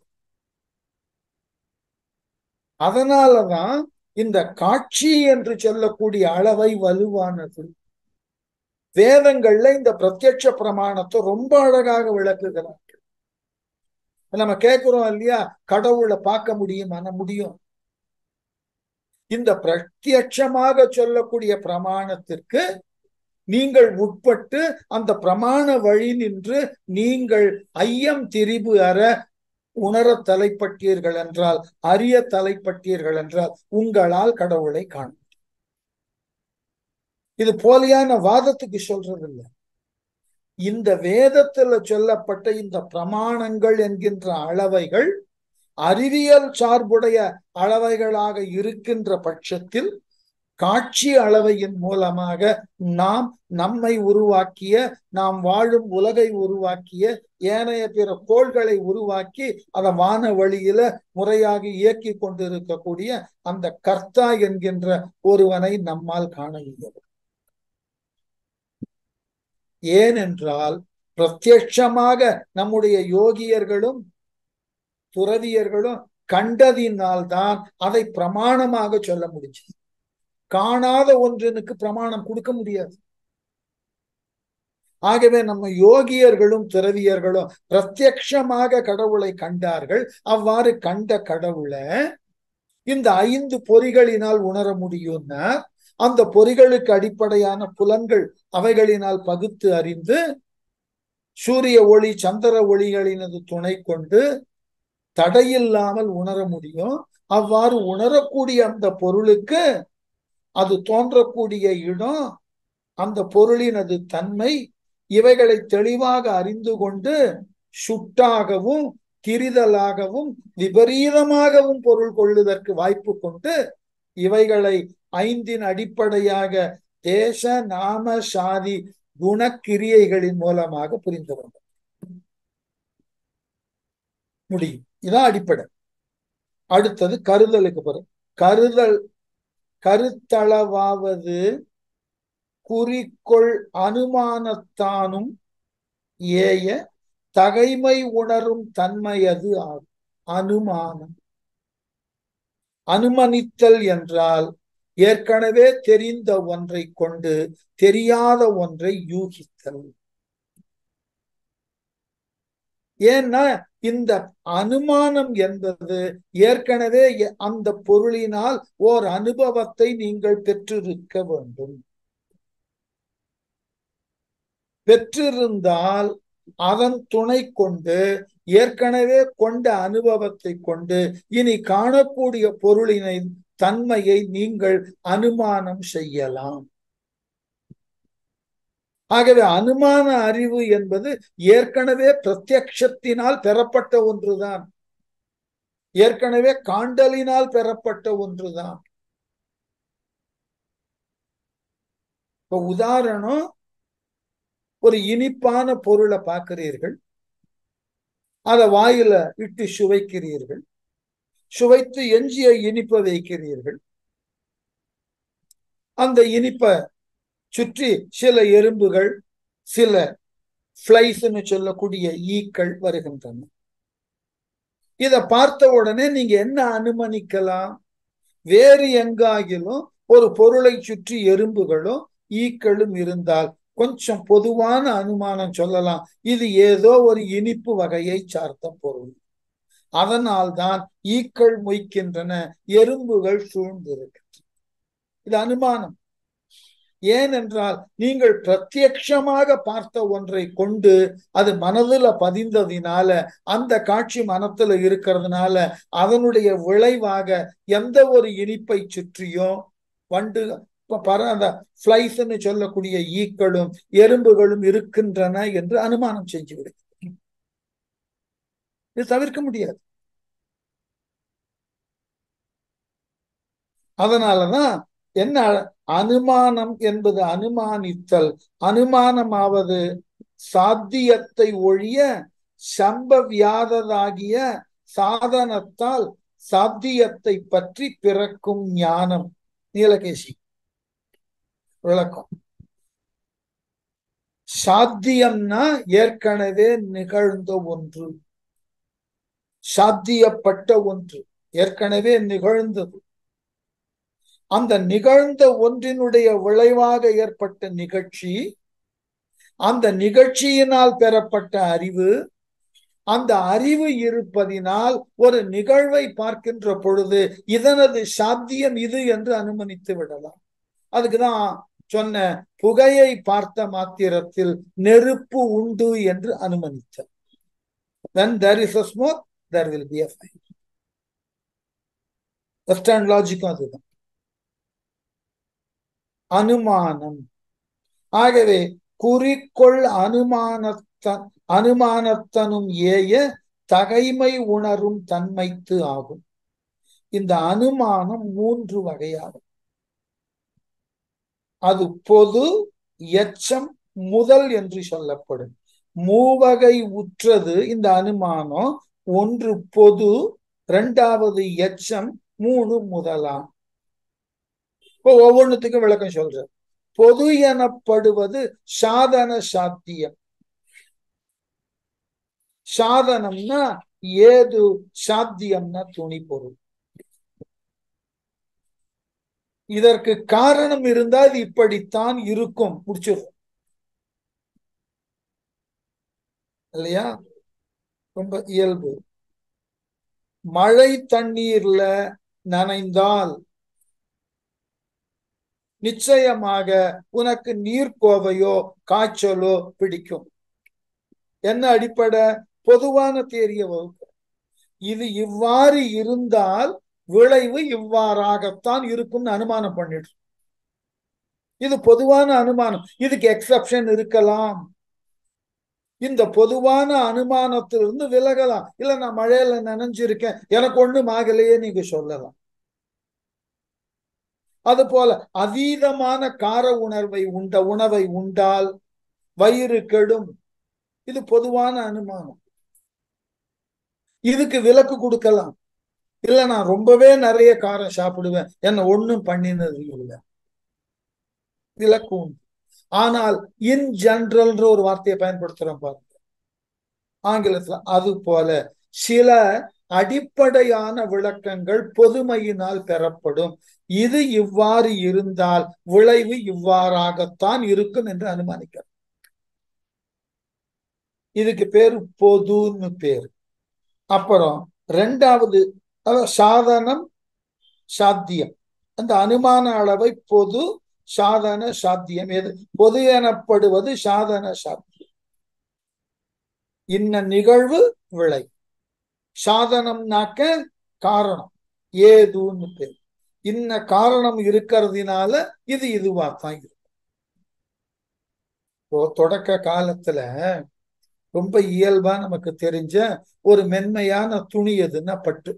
அதனாலதான் இந்த காட்சி என்று சொல்லக்கூடிய அளவை வலுவானது வேதங்கள்ல இந்த பிரத்யட்ச பிரமாணத்தை ரொம்ப அழகாக விளக்குகிறார்கள் நம்ம கேட்கிறோம் இல்லையா கடவுளை பார்க்க முடியுமான முடியும் இந்த பிரத்யட்சமாக சொல்லக்கூடிய பிரமாணத்திற்கு நீங்கள் உட்பட்டு அந்த பிரமாண வழி நின்று நீங்கள் ஐயம் திரிபு அற உணர தலைப்பட்டீர்கள் என்றால் அறிய தலைப்பட்டீர்கள் என்றால் உங்களால் கடவுளை காணும் இது போலியான வாதத்துக்கு சொல்றது இல்லை இந்த வேதத்துல சொல்லப்பட்ட இந்த பிரமாணங்கள் என்கின்ற அளவைகள் அறிவியல் சார்புடைய அளவைகளாக இருக்கின்ற பட்சத்தில் காட்சி அளவையின் மூலமாக நாம் நம்மை உருவாக்கிய நாம் வாழும் உலகை உருவாக்கிய ஏனைய பிற கோள்களை உருவாக்கி அதை வான வழியில முறையாக இயக்கி கொண்டிருக்கக்கூடிய அந்த கர்த்தா என்கின்ற ஒருவனை நம்மால் காண இயலும் ஏனென்றால் பிரத்யட்சமாக நம்முடைய யோகியர்களும் துறவியர்களும் கண்டதினால்தான் அதை பிரமாணமாக சொல்ல முடிஞ்சது காணாத ஒன்றனுக்கு பிரமாணம் கொடுக்க முடியாது ஆகவே நம்ம யோகியர்களும் துறவியர்களும் பிரத்யட்சமாக கடவுளை கண்டார்கள் அவ்வாறு கண்ட கடவுளை இந்த ஐந்து பொறிகளினால் உணர முடியும்னா அந்த பொறிகளுக்கு அடிப்படையான புலன்கள் அவைகளினால் பகுத்து அறிந்து சூரிய ஒளி சந்திர ஒளிகளினது துணை கொண்டு தடையில்லாமல் உணர முடியும் அவ்வாறு உணரக்கூடிய அந்த பொருளுக்கு அது தோன்றக்கூடிய இடம் அந்த பொருளினது தன்மை இவைகளை தெளிவாக அறிந்து கொண்டு சுட்டாகவும் திரிதலாகவும் விபரீதமாகவும் பொருள் கொள்ளுதற்கு வாய்ப்பு கொண்டு இவைகளை ஐந்தின் அடிப்படையாக தேச நாம சாதி குணக்கிரியைகளின் மூலமாக புரிந்து கொண்டோம் முடியும் இதான் அடிப்படை அடுத்தது கருதலுக்கு பிறகு கருதல் கருத்தளவாவது குறிக்கொள் அனுமானத்தானும் ஏய தகைமை உணரும் தன்மையது ஆகும் அனுமானம் அனுமனித்தல் என்றால் ஏற்கனவே தெரிந்த ஒன்றை கொண்டு தெரியாத ஒன்றை யூகித்தல் ஏன்னா இந்த அனுமானம் என்பது ஏற்கனவே அந்த பொருளினால் ஓர் அனுபவத்தை நீங்கள் பெற்றிருக்க வேண்டும் பெற்றிருந்தால் அதன் துணை கொண்டு ஏற்கனவே கொண்ட அனுபவத்தை கொண்டு இனி காணக்கூடிய பொருளினை தன்மையை நீங்கள் அனுமானம் செய்யலாம் ஆகவே அனுமான அறிவு என்பது ஏற்கனவே பிரத்யக்ஷத்தினால் பெறப்பட்ட ஒன்றுதான் ஏற்கனவே காண்டலினால் பெறப்பட்ட ஒன்றுதான் இப்ப உதாரணம் ஒரு இனிப்பான பொருளை பார்க்கிறீர்கள் அதை வாயில இட்டு சுவைக்கிறீர்கள் சுவைத்து எஞ்சிய இனிப்பை வைக்கிறீர்கள் அந்த இனிப்பை சுற்றி சில எறும்புகள் சில பிளைஸ்ன்னு சொல்லக்கூடிய ஈக்கள் வருகின்றன இத பார்த்த உடனே நீங்க என்ன அனுமானிக்கலாம் வேறு எங்காகிலும் ஒரு பொருளை சுற்றி எறும்புகளும் ஈக்களும் இருந்தால் கொஞ்சம் பொதுவான அனுமானம் சொல்லலாம் இது ஏதோ ஒரு இனிப்பு வகையை சார்ந்த பொருள் அதனால்தான் ஈக்கள் மொய்க்கின்றன எறும்புகள் சூழ்ந்திருக்கின்றன இது அனுமானம் ஏனென்றால் நீங்கள் பிரத்யட்சமாக பார்த்த ஒன்றை கொண்டு அது மனதுல பதிந்ததினால அந்த காட்சி மனத்துல இருக்கிறதுனால அதனுடைய விளைவாக எந்த ஒரு இனிப்பை சுற்றியும் வண்டு பர அந்த பிளைஸ்ன்னு சொல்லக்கூடிய ஈக்களும் எறும்புகளும் இருக்கின்றன என்று அனுமானம் செஞ்சு விடு இது தவிர்க்க முடியாது அதனாலதான் என்ன அனுமானம் என்பது அனுமானித்தல் அனுமானமாவது சாத்தியத்தை ஒழிய சம்பவியாததாகிய சாதனத்தால் சாத்தியத்தை பற்றி பிறக்கும் ஞானம் நீலகேசி விளக்கம் சாத்தியம்னா ஏற்கனவே நிகழ்ந்த ஒன்று சாத்தியப்பட்ட ஒன்று ஏற்கனவே நிகழ்ந்தது அந்த நிகழ்ந்த ஒன்றினுடைய விளைவாக ஏற்பட்ட நிகழ்ச்சி அந்த நிகழ்ச்சியினால் பெறப்பட்ட அறிவு அந்த அறிவு இருப்பதினால் ஒரு நிகழ்வை பார்க்கின்ற பொழுது இதனது சாத்தியம் இது என்று அனுமதித்து விடலாம் அதுக்குதான் சொன்ன புகையை பார்த்த மாத்திரத்தில் நெருப்பு உண்டு என்று அனுமதித்தார் when there is a smoke there will be a fire western லாஜிக்கும் அதுதான் அனுமானம் ஆகவே குறிக்கொள் அனுமானத்த அனுமானத்தனும் ஏய தகைமை உணரும் தன்மைத்து ஆகும் இந்த அனுமானம் மூன்று வகையாகும் அது பொது எச்சம் முதல் என்று சொல்லப்படும் மூவகை உற்றது இந்த அனுமானம் ஒன்று பொது இரண்டாவது எச்சம் மூணு முதலாம் இப்போ ஒவ்வொன்றுத்துக்கும் விளக்கம் சொல்ற பொது எனப்படுவது சாதன சாத்தியம் சாதனம்னா ஏது சாத்தியம்னா துணி பொருள் இதற்கு காரணம் இருந்தா இது இப்படித்தான் இருக்கும் முடிச்சிடும் இல்லையா ரொம்ப இயல்பு மழை தண்ணீர்ல நனைந்தால் நிச்சயமாக உனக்கு நீர்க்கோவையோ காய்ச்சலோ பிடிக்கும் என்ன அடிப்படை பொதுவான தேரிய வகுப்பு இது இவ்வாறு இருந்தால் விளைவு இவ்வாறாகத்தான் இருக்கும்னு அனுமானம் பண்ணிடு இது பொதுவான அனுமானம் இதுக்கு எக்ஸப்ஷன் இருக்கலாம் இந்த பொதுவான அனுமானத்திலிருந்து விலகலாம் இல்ல நான் மழையில நனைஞ்சிருக்கேன் எனக்கு ஒண்ணும் ஆகலையே நீங்க சொல்லலாம் அது போல அதீதமான கார உணர்வை உண்ட உணவை உண்டால் வயிறு கெடும் இது பொதுவான அனுமானம் இதுக்கு விலக்கு கொடுக்கலாம் இல்ல நான் ரொம்பவே நிறைய காரம் சாப்பிடுவேன் என்ன ஒண்ணும் பண்ணினது இல்லை விலக்கு உண்டு ஆனால் இன் ஜென்ரல்ன்ற ஒரு வார்த்தையை பயன்படுத்துறோம் பாருங்க ஆங்கிலத்துல அது போல சில அடிப்படையான விளக்கங்கள் பொதுமையினால் பெறப்படும் இது இவ்வாறு இருந்தால் விளைவு இவ்வாறாகத்தான் இருக்கும் என்று அனுமானிக்கிறார் இதுக்கு பேரு பொதுன்னு பேரு அப்புறம் ரெண்டாவது சாதனம் சாத்தியம் அந்த அனுமான அளவை பொது சாதன சாத்தியம் எது பொது எனப்படுவது சாதன சாத்தியம் இன்ன நிகழ்வு விளை சாதனம்னாக்க காரணம் ஏதுன்னு பேர் இன்ன காரணம் இருக்கிறதுனால இது இதுவா தான் இருக்கும் இப்போ தொடக்க காலத்துல ரொம்ப இயல்பா நமக்கு தெரிஞ்ச ஒரு மென்மையான துணி எதுன்னா பட்டு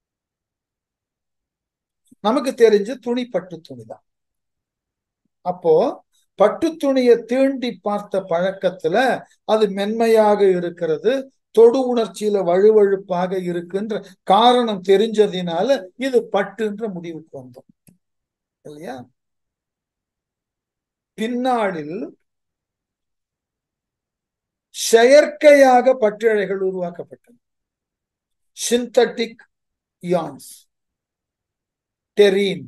நமக்கு தெரிஞ்ச துணி பட்டு துணிதான் அப்போ பட்டு துணியை தீண்டி பார்த்த பழக்கத்துல அது மென்மையாக இருக்கிறது தொடு உணர்ச்சியில வழுவழுப்பாக இருக்குன்ற காரணம் தெரிஞ்சதினால இது பட்டுன்ற முடிவுக்கு வந்தோம் இல்லையா பின்னாளில் செயற்கையாக பற்றிழைகள் உருவாக்கப்பட்டன சிந்தட்டிக் யான்ஸ் டெரீன்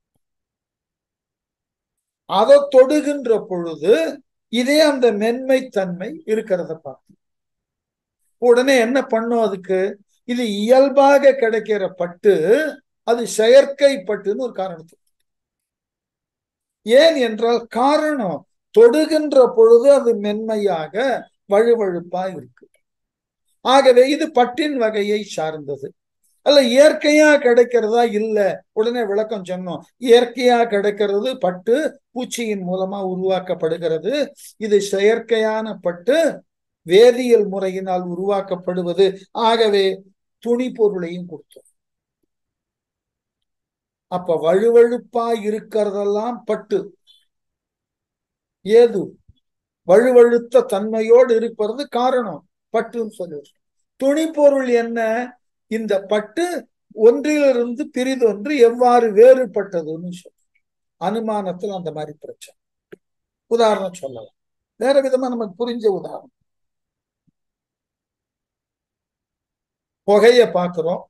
அதை தொடுகின்ற பொழுது இதே அந்த மென்மைத்தன்மை இருக்கிறத பார்த்து உடனே என்ன பண்ணும் அதுக்கு இது இயல்பாக கிடைக்கிற பட்டு அது செயற்கை பட்டுன்னு ஒரு காரணத்துக்கு ஏன் என்றால் காரணம் தொடுகின்ற பொழுது அது மென்மையாக வழுவழுப்பா இருக்கு ஆகவே இது பட்டின் வகையை சார்ந்தது அல்ல இயற்கையா கிடைக்கிறதா இல்ல உடனே விளக்கம் சொன்னோம் இயற்கையா கிடைக்கிறது பட்டு பூச்சியின் மூலமா உருவாக்கப்படுகிறது இது செயற்கையான பட்டு வேதியியல் முறையினால் உருவாக்கப்படுவது ஆகவே துணி பொருளையும் கொடுத்தோம் அப்ப வழுவழுப்பா இருக்கிறதெல்லாம் பட்டு ஏது வழுவழுத்த தன்மையோடு இருப்பது காரணம் பட்டுன்னு சொல்லுவோம் துணி பொருள் என்ன இந்த பட்டு ஒன்றிலிருந்து பிரிதொன்று எவ்வாறு வேறுபட்டதுன்னு சொல்ல அனுமானத்தில் அந்த மாதிரி பிரச்சனை உதாரணம் சொல்லலாம் வேற விதமா நமக்கு புரிஞ்ச உதாரணம் புகைய பாக்குறோம்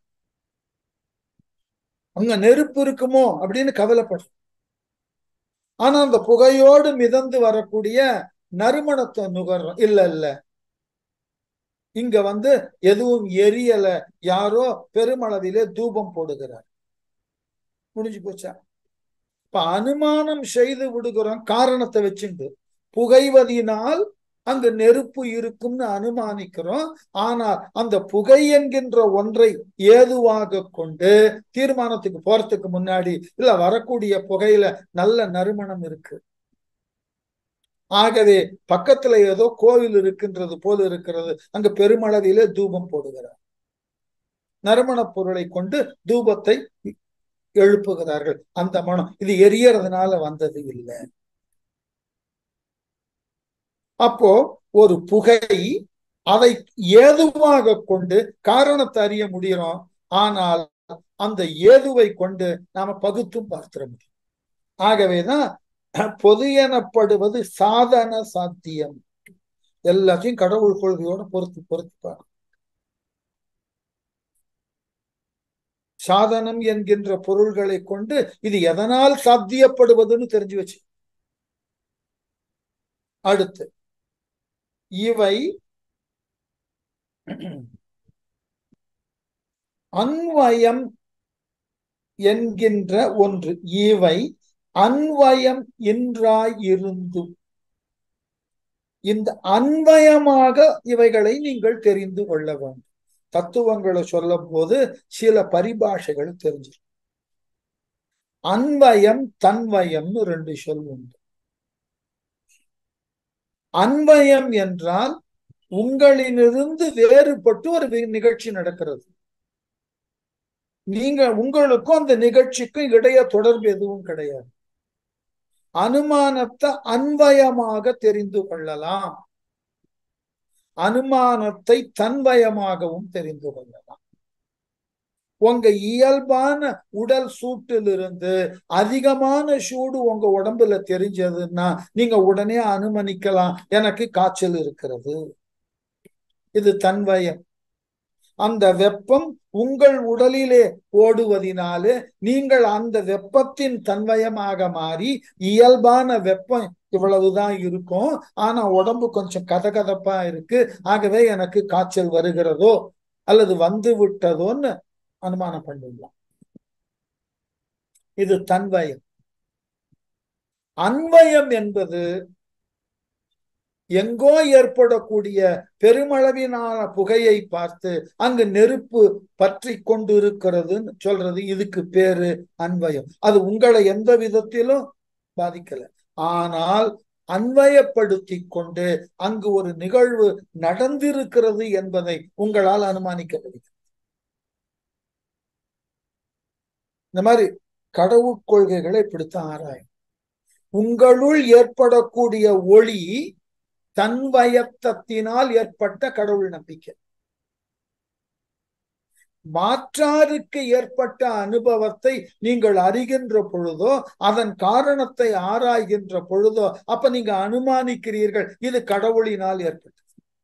அங்க நெருப்பு இருக்குமோ அப்படின்னு கவலைப்படுறோம் ஆனா அந்த புகையோடு மிதந்து வரக்கூடிய நறுமணத்தை நுகர்றோம் இல்ல இல்ல இங்க வந்து எதுவும் எரியல யாரோ பெருமளவிலே தூபம் போடுகிறார் முடிஞ்சு போச்சா இப்ப அனுமானம் செய்து விடுகிறோம் காரணத்தை வச்சுண்டு புகைவதினால் அங்கு நெருப்பு இருக்கும்னு அனுமானிக்கிறோம் ஆனால் அந்த புகை என்கின்ற ஒன்றை ஏதுவாக கொண்டு தீர்மானத்துக்கு போறதுக்கு முன்னாடி இல்ல வரக்கூடிய புகையில நல்ல நறுமணம் இருக்கு ஆகவே பக்கத்துல ஏதோ கோவில் இருக்கின்றது போல இருக்கிறது அங்க பெருமளவிலே தூபம் போடுகிறார் நறுமணப் பொருளை கொண்டு தூபத்தை எழுப்புகிறார்கள் அந்த மனம் இது எரியறதுனால வந்தது இல்லை அப்போ ஒரு புகை அதை ஏதுவாக கொண்டு காரணத்தை அறிய முடிகிறோம் ஆனால் அந்த ஏதுவை கொண்டு நாம பகுத்தும் பார்த்திட முடியும் ஆகவேதான் பொது எனப்படுவது சாதன சாத்தியம் எல்லாத்தையும் கடவுள் கொள்கையோட பொறுத்து பொறுத்து பார்க்கணும் சாதனம் என்கின்ற பொருள்களை கொண்டு இது எதனால் சாத்தியப்படுவதுன்னு தெரிஞ்சு வச்சு அடுத்து இவை அன்வயம் என்கின்ற ஒன்று இவை அன்வயம் என்றாயிருந்து இந்த அன்வயமாக இவைகளை நீங்கள் தெரிந்து கொள்ள வேண்டும் தத்துவங்களை சொல்லும் போது சில பரிபாஷைகள் தெரிஞ்சிடும் அன்வயம் தன்வயம்னு ரெண்டு சொல் உண்டு அன்வயம் என்றால் உங்களிலிருந்து வேறுபட்டு ஒரு நிகழ்ச்சி நடக்கிறது நீங்க உங்களுக்கும் அந்த நிகழ்ச்சிக்கும் இடைய தொடர்பு எதுவும் கிடையாது அனுமானத்தை அன்வயமாக தெரிந்து கொள்ளலாம் அனுமானத்தை தன்வயமாகவும் தெரிந்து கொள்ளலாம் உங்க இயல்பான உடல் சூட்டிலிருந்து அதிகமான சூடு உங்க உடம்புல தெரிஞ்சதுன்னா நீங்க உடனே அனுமனிக்கலாம் எனக்கு காய்ச்சல் இருக்கிறது இது தன்வயம் அந்த வெப்பம் உங்கள் உடலிலே ஓடுவதினாலே நீங்கள் அந்த வெப்பத்தின் தன்வயமாக மாறி இயல்பான வெப்பம் இவ்வளவுதான் இருக்கும் ஆனா உடம்பு கொஞ்சம் கதகதப்பா இருக்கு ஆகவே எனக்கு காய்ச்சல் வருகிறதோ அல்லது வந்து விட்டதோன்னு அனுமானம் பண்ணிடலாம் இது தன்வயம் அன்வயம் என்பது எங்கோ ஏற்படக்கூடிய பெருமளவினான புகையை பார்த்து அங்கு நெருப்பு பற்றி கொண்டு இருக்கிறதுன்னு சொல்றது இதுக்கு பேரு அன்வயம் அது உங்களை எந்த விதத்திலும் பாதிக்கல ஆனால் அன்வயப்படுத்தி கொண்டு அங்கு ஒரு நிகழ்வு நடந்திருக்கிறது என்பதை உங்களால் அனுமானிக்க முடியும் இந்த மாதிரி கடவுள் கொள்கைகளை இப்படித்தான் ஆராயும் உங்களுள் ஏற்படக்கூடிய ஒளி தன்வயத்தத்தினால் ஏற்பட்ட கடவுள் நம்பிக்கை மாற்றாருக்கு ஏற்பட்ட அனுபவத்தை நீங்கள் அறிகின்ற பொழுதோ அதன் காரணத்தை ஆராய்கின்ற பொழுதோ அப்ப நீங்க அனுமானிக்கிறீர்கள் இது கடவுளினால் ஏற்பட்டது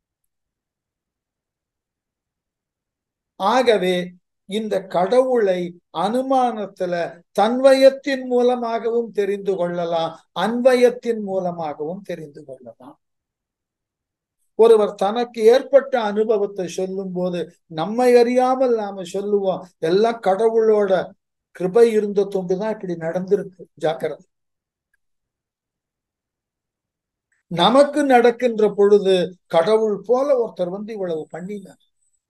ஆகவே இந்த கடவுளை அனுமானத்துல தன்வயத்தின் மூலமாகவும் தெரிந்து கொள்ளலாம் அன்வயத்தின் மூலமாகவும் தெரிந்து கொள்ளலாம் ஒருவர் தனக்கு ஏற்பட்ட அனுபவத்தை சொல்லும் போது நம்மை அறியாமல் நாம சொல்லுவோம் எல்லாம் கடவுளோட கிருபை இருந்த தொண்டுதான் இப்படி நடந்திருக்கு ஜாக்கிரதை நமக்கு நடக்கின்ற பொழுது கடவுள் போல ஒருத்தர் வந்து இவ்வளவு பண்ணினார்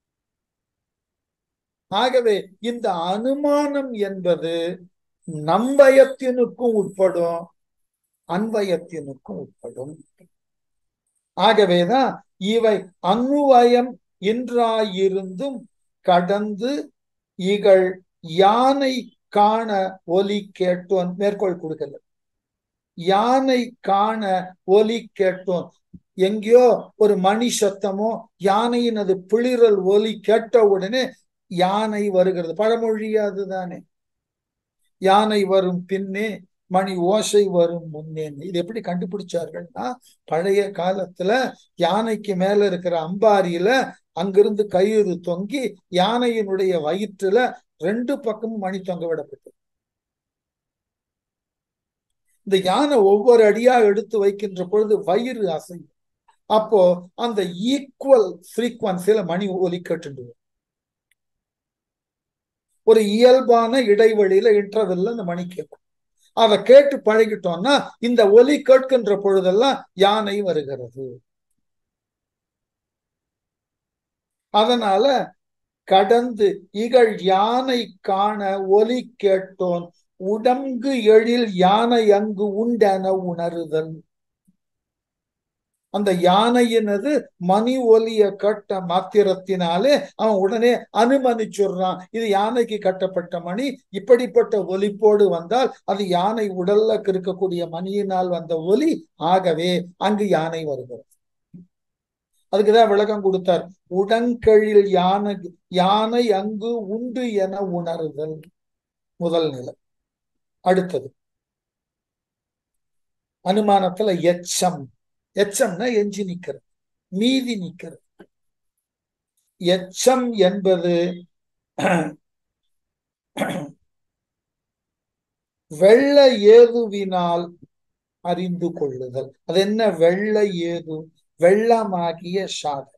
ஆகவே இந்த அனுமானம் என்பது நம்பயத்தினுக்கும் உட்படும் அன்வயத்தினுக்கும் உட்படும் ஆகவேதான் இவை அன்னுவயம் இன்றாயிருந்தும் கடந்து இகழ் யானை காண ஒலி கேட்டோன் மேற்கோள் கொடுக்கல யானை காண ஒலி கேட்டோன் எங்கேயோ ஒரு மணி சத்தமோ யானையின் அது பிளிரல் ஒலி கேட்ட உடனே யானை வருகிறது பழமொழியா அதுதானே யானை வரும் பின்னே மணி ஓசை வரும் முன்னேன்னு இது எப்படி கண்டுபிடிச்சார்கள்னா பழைய காலத்துல யானைக்கு மேல இருக்கிற அம்பாரியில அங்கிருந்து கயிறு தொங்கி யானையினுடைய வயிற்றுல ரெண்டு பக்கமும் மணி தொங்க விடப்பட்டது இந்த யானை ஒவ்வொரு அடியா எடுத்து வைக்கின்ற பொழுது வயிறு அசையும் அப்போ அந்த ஈக்குவல் ஃப்ரீக்வன்சில மணி ஒலி கேட்டு ஒரு இயல்பான இடைவெளியில இன்டர்வெல்ல அந்த மணி கேட்கும் அதை கேட்டு பழகிட்டோம்னா இந்த ஒலி கேட்கின்ற பொழுதெல்லாம் யானை வருகிறது அதனால கடந்து இகழ் யானை காண ஒலி கேட்டோன் உடம்பு எழில் யானை அங்கு உண்டென உணருதல் அந்த யானையினது மணி ஒலிய கட்ட மாத்திரத்தினாலே அவன் உடனே அனுமதிச்சுடுறான் இது யானைக்கு கட்டப்பட்ட மணி இப்படிப்பட்ட ஒலிப்போடு வந்தால் அது யானை உடல்ல இருக்கக்கூடிய மணியினால் வந்த ஒலி ஆகவே அங்கு யானை வருகிறது அதுக்குதான் விளக்கம் கொடுத்தார் உடன்கழில் யானை யானை அங்கு உண்டு என உணருதல் முதல் நிலை அடுத்தது அனுமானத்துல எச்சம் எச்சம்னா எஞ்சி நிக்கிறது மீதி நிக்கிறது எச்சம் என்பது வெள்ள ஏதுவினால் அறிந்து கொள்ளுதல் அது என்ன வெள்ள ஏது வெள்ளமாகிய சாதம்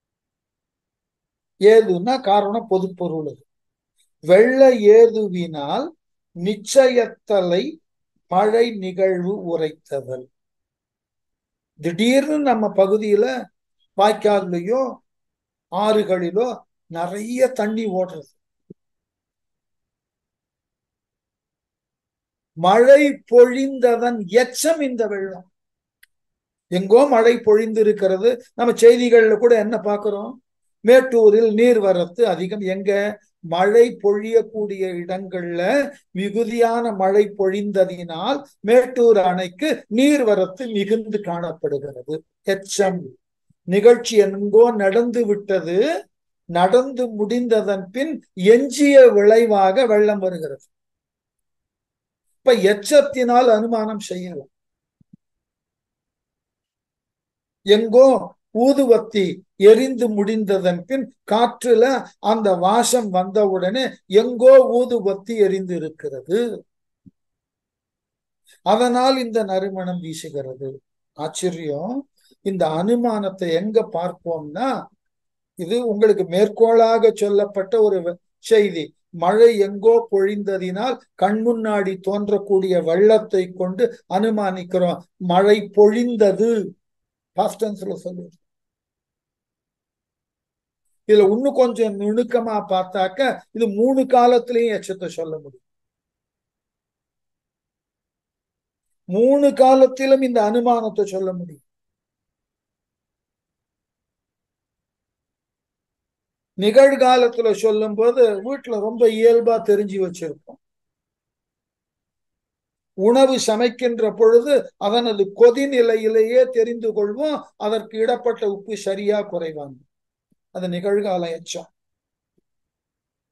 ஏதுன்னா காரணம் பொது பொருள் அது வெள்ள ஏதுவினால் நிச்சயத்தலை மழை நிகழ்வு உரைத்ததல் திடீர்னு நம்ம பகுதியில வாய்க்கால்லையோ ஆறுகளிலோ நிறைய தண்ணி ஓடுறது மழை பொழிந்ததன் எச்சம் இந்த வெள்ளம் எங்கோ மழை பொழிந்திருக்கிறது நம்ம செய்திகள்ல கூட என்ன பார்க்கிறோம் மேட்டூரில் நீர்வரத்து அதிகம் எங்க மழை பொழியக்கூடிய இடங்கள்ல மிகுதியான மழை பொழிந்ததினால் மேட்டூர் அணைக்கு நீர்வரத்து மிகுந்து காணப்படுகிறது எச்சம் நிகழ்ச்சி எங்கோ நடந்து விட்டது நடந்து முடிந்ததன் பின் எஞ்சிய விளைவாக வெள்ளம் வருகிறது இப்ப எச்சத்தினால் அனுமானம் செய்யலாம் எங்கோ ஊதுவத்தி எரிந்து முடிந்ததன் பின் காற்றுல அந்த வாசம் வந்தவுடனே எங்கோ ஊதுவத்தி எரிந்து இருக்கிறது அதனால் இந்த நறுமணம் வீசுகிறது ஆச்சரியம் இந்த அனுமானத்தை எங்க பார்ப்போம்னா இது உங்களுக்கு மேற்கோளாக சொல்லப்பட்ட ஒரு செய்தி மழை எங்கோ பொழிந்ததினால் கண் முன்னாடி தோன்றக்கூடிய வெள்ளத்தை கொண்டு அனுமானிக்கிறோம் மழை பொழிந்தது பாஸ்டன்ஸ்ல சொல்லுவோம் இதுல இன்னும் கொஞ்சம் நுணுக்கமா பார்த்தாக்க இது மூணு காலத்திலையும் எச்சத்தை சொல்ல முடியும் மூணு காலத்திலும் இந்த அனுமானத்தை சொல்ல முடியும் நிகழ்காலத்துல சொல்லும் போது வீட்டுல ரொம்ப இயல்பா தெரிஞ்சு வச்சிருப்போம் உணவு சமைக்கின்ற பொழுது அதனது கொதிநிலையிலேயே தெரிந்து கொள்வோம் அதற்கு இடப்பட்ட உப்பு சரியா குறைவாங்க அது நிகழ்கால எச்சம்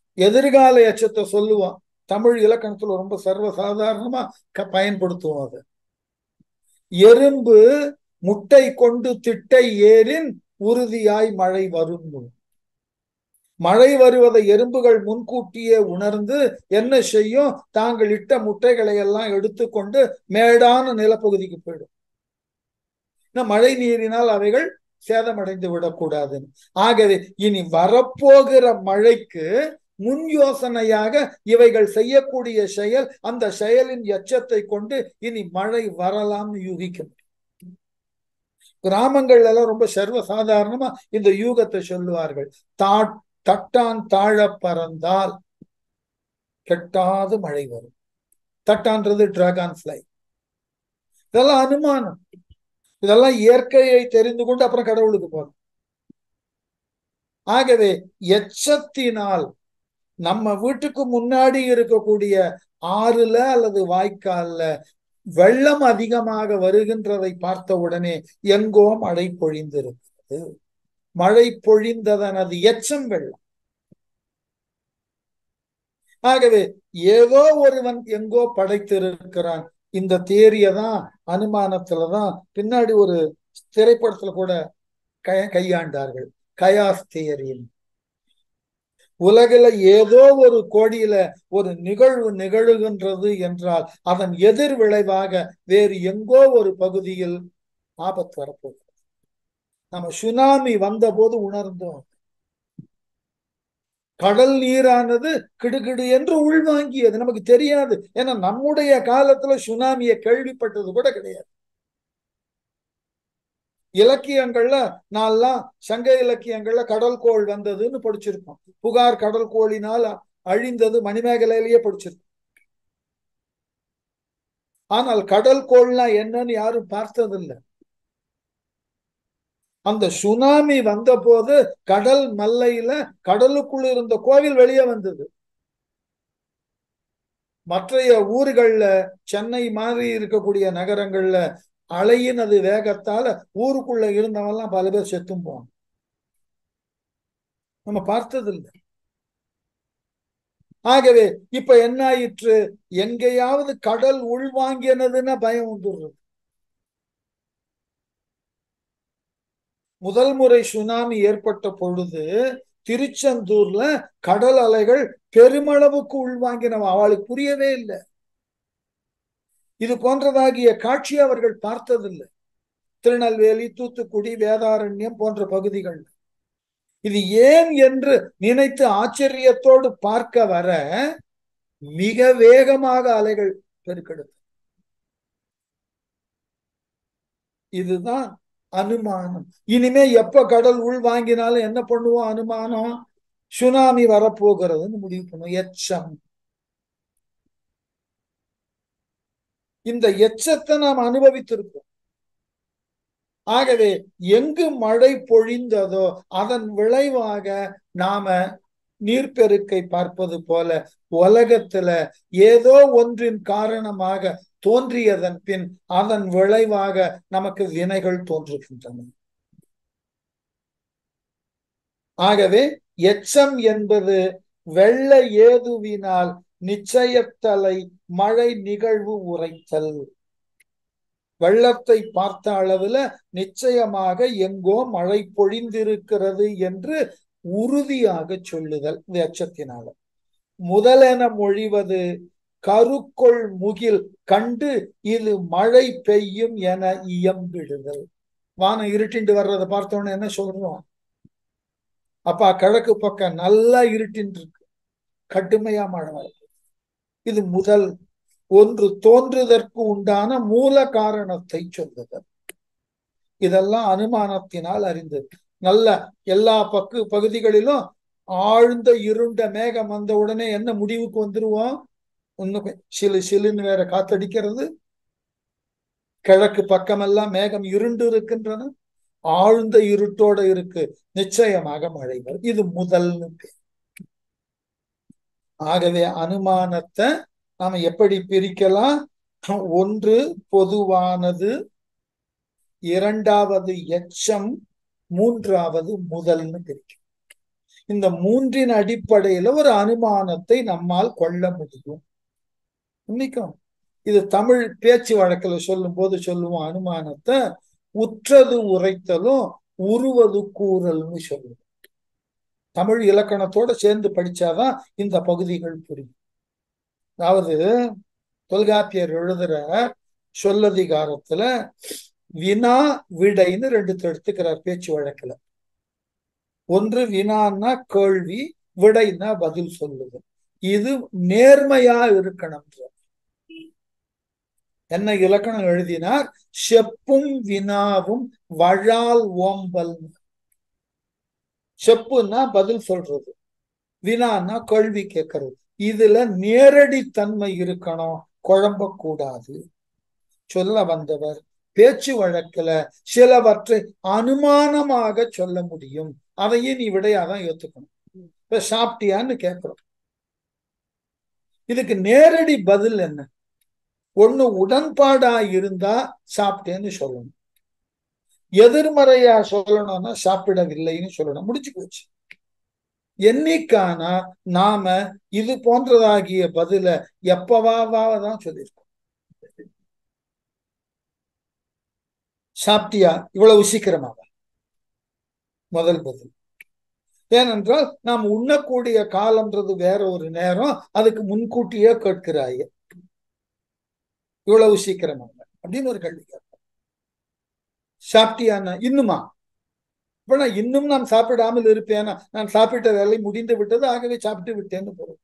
எதிர்கால எச்சத்தை சொல்லுவோம் தமிழ் இலக்கணத்துல ரொம்ப சர்வசாதாரணமா பயன்படுத்துவோம் அது எறும்பு முட்டை கொண்டு திட்டை ஏறின் உறுதியாய் மழை வரும் மழை வருவதை எறும்புகள் முன்கூட்டியே உணர்ந்து என்ன செய்யும் தாங்கள் இட்ட முட்டைகளை எல்லாம் எடுத்துக்கொண்டு மேடான நிலப்பகுதிக்கு போயிடும் மழை நீரினால் அவைகள் சேதமடைந்து விடக்கூடாதுன்னு ஆகவே இனி வரப்போகிற மழைக்கு முன் யோசனையாக இவைகள் செய்யக்கூடிய செயல் அந்த செயலின் எச்சத்தை கொண்டு இனி மழை வரலாம்னு யூகிக்க முடியும் கிராமங்கள்ல எல்லாம் ரொம்ப சர்வ சாதாரணமா இந்த யூகத்தை சொல்லுவார்கள் தா தட்டான் தாழ பறந்தால் கெட்டாது மழை வரும் தட்டான்றது டிராகன் ஃபிளை இதெல்லாம் அனுமானம் இதெல்லாம் இயற்கையை தெரிந்து கொண்டு அப்புறம் கடவுளுக்கு போறோம் ஆகவே எச்சத்தினால் நம்ம வீட்டுக்கு முன்னாடி இருக்கக்கூடிய ஆறுல அல்லது வாய்க்கால்ல வெள்ளம் அதிகமாக வருகின்றதை பார்த்த உடனே எங்கோ மழை பொழிந்திருக்கிறது மழை பொழிந்ததனது எச்சம் வெள்ளம் ஆகவே ஏதோ ஒருவன் எங்கோ படைத்திருக்கிறான் இந்த தேரிய தான் அனுமானத்துலதான் பின்னாடி ஒரு திரைப்படத்துல கூட கைய கையாண்டார்கள் கயாஸ் தேரியின் உலகில ஏதோ ஒரு கோடியில ஒரு நிகழ்வு நிகழுகின்றது என்றால் அதன் எதிர் விளைவாக வேறு எங்கோ ஒரு பகுதியில் ஆபத்து வரப்போகிறது நம்ம சுனாமி வந்த போது உணர்ந்தோம் கடல் நீரானது கிடுகிடு என்று உள்வாங்கியது நமக்கு தெரியாது ஏன்னா நம்முடைய காலத்துல சுனாமியை கேள்விப்பட்டது கூட கிடையாது இலக்கியங்கள்ல நான்லாம் சங்க இலக்கியங்கள்ல கடல் கோள் வந்ததுன்னு படிச்சிருக்கோம் புகார் கடல் கோளினால் அழிந்தது மணிமேகலையிலேயே படிச்சிருக்கோம் ஆனால் கடல் கோள்னா என்னன்னு யாரும் பார்த்ததில்லை அந்த சுனாமி வந்த போது கடல் மல்லையில கடலுக்குள்ள இருந்த கோவில் வெளியே வந்தது மற்றைய ஊர்கள்ல சென்னை மாதிரி இருக்கக்கூடிய நகரங்கள்ல அலையினது வேகத்தால ஊருக்குள்ள இருந்தவெல்லாம் பல பேர் செத்தும் போவாங்க நம்ம பார்த்ததில்லை ஆகவே இப்ப என்ன ஆயிற்று எங்கேயாவது கடல் உள்வாங்கினதுன்னா பயம் வந்துடுறது முதல் முறை சுனாமி ஏற்பட்ட பொழுது திருச்செந்தூர்ல கடல் அலைகள் பெருமளவுக்கு உள்வாங்கின அவளுக்கு புரியவே இல்லை இது போன்றதாகிய காட்சி அவர்கள் பார்த்ததில்லை திருநெல்வேலி தூத்துக்குடி வேதாரண்யம் போன்ற பகுதிகள் இது ஏன் என்று நினைத்து ஆச்சரியத்தோடு பார்க்க வர மிக வேகமாக அலைகள் பெருக்கெடுத்து இதுதான் அனுமானம் இனிமே எப்ப கடல் உள் வாங்கினாலும் என்ன பண்ணுவோம் அனுமானம் சுனாமி வரப்போகிறதுன்னு முடிவு பண்ணுவோம் எச்சம் இந்த எச்சத்தை நாம் அனுபவித்திருக்கோம் ஆகவே எங்கு மழை பொழிந்ததோ அதன் விளைவாக நாம நீர்ப்பெருக்கை பார்ப்பது போல உலகத்துல ஏதோ ஒன்றின் காரணமாக தோன்றியதன் பின் அதன் விளைவாக நமக்கு வினைகள் தோன்றுகின்றன ஆகவே எச்சம் என்பது வெள்ள ஏதுவினால் நிச்சயத்தலை மழை நிகழ்வு உரைத்தல் வெள்ளத்தை பார்த்த அளவுல நிச்சயமாக எங்கோ மழை பொழிந்திருக்கிறது என்று உறுதியாக சொல்லுதல் இந்த எச்சத்தினால முதலென மொழிவது கருக்கொள் முகில் கண்டு இது மழை பெய்யும் என இயம்பிடுதல் வானம் இருட்டிண்டு வர்றதை பார்த்தோன்னு என்ன சொல்றோம் அப்பா கிழக்கு பக்கம் நல்லா இருட்டின் இருக்கு கடுமையா மழை வருது இது முதல் ஒன்று தோன்றுதற்கு உண்டான மூல காரணத்தை சொல்லுதல் இதெல்லாம் அனுமானத்தினால் அறிந்தது நல்ல எல்லா பக்கு பகுதிகளிலும் ஆழ்ந்த இருண்ட மேகம் வந்த உடனே என்ன முடிவுக்கு வந்துருவோம் இன்னும் சிலு சிலுன்னு வேற காத்தடிக்கிறது கிழக்கு பக்கமெல்லாம் மேகம் இருண்டு இருக்கின்றன ஆழ்ந்த இருட்டோட இருக்கு நிச்சயமாக மழை வரும் இது முதல்னு ஆகவே அனுமானத்தை நாம எப்படி பிரிக்கலாம் ஒன்று பொதுவானது இரண்டாவது எச்சம் மூன்றாவது முதல்னு பிரிக்கும் இந்த மூன்றின் அடிப்படையில ஒரு அனுமானத்தை நம்மால் கொள்ள முடியும் இன்னைக்கும் இது தமிழ் பேச்சு வழக்குல சொல்லும் போது சொல்லுவோம் அனுமானத்தை உற்றது உரைத்தலும் உருவது கூறல்னு சொல்லுவோம் தமிழ் இலக்கணத்தோட சேர்ந்து படிச்சாதான் இந்த பகுதிகள் புரியும் அதாவது தொல்காப்பியர் எழுதுற சொல்லதிகாரத்துல வினா விடைன்னு ரெண்டு எடுத்துக்கிறார் பேச்சு வழக்குல ஒன்று வினான்னா கேள்வி விடைன்னா பதில் சொல்லுது இது நேர்மையா இருக்கணும் என்ன இலக்கணம் எழுதினார் செப்பும் வினாவும் வழால் ஓம்பல் செப்புன்னா பதில் சொல்றது வினான்னா கேள்வி கேட்கறது இதுல நேரடி தன்மை இருக்கணும் குழம்ப கூடாது சொல்ல வந்தவர் பேச்சு வழக்குல சிலவற்றை அனுமானமாக சொல்ல முடியும் அதையும் நீ விடையாதான் ஏத்துக்கணும் இப்ப சாப்பிட்டியான்னு கேட்கிறோம் இதுக்கு நேரடி பதில் என்ன ஒண்ணு உடன்பாடா இருந்தா சாப்பிட்டேன்னு சொல்லணும் எதிர்மறையா சொல்லணும்னா சாப்பிடவில்லைன்னு சொல்லணும் முடிச்சு போச்சு என்னைக்கானா நாம இது போன்றதாகிய பதில எப்பவாவாதான் சொல்லியிருக்கோம் சாப்பிட்டியா இவ்வளவு சீக்கிரமாவா முதல் பதில் ஏனென்றால் நாம் உண்ணக்கூடிய காலம்ன்றது வேற ஒரு நேரம் அதுக்கு முன்கூட்டியே கேட்கிறாய இவ்வளவு சீக்கிரமாக அப்படின்னு ஒரு கேள்வி கேட்போம் சாப்பிட்டியானா இன்னுமா இப்ப நான் இன்னும் நான் சாப்பிடாமல் இருப்பேனா நான் சாப்பிட்ட வேலை முடிந்து விட்டது ஆகவே சாப்பிட்டு விட்டேன்னு பொருள்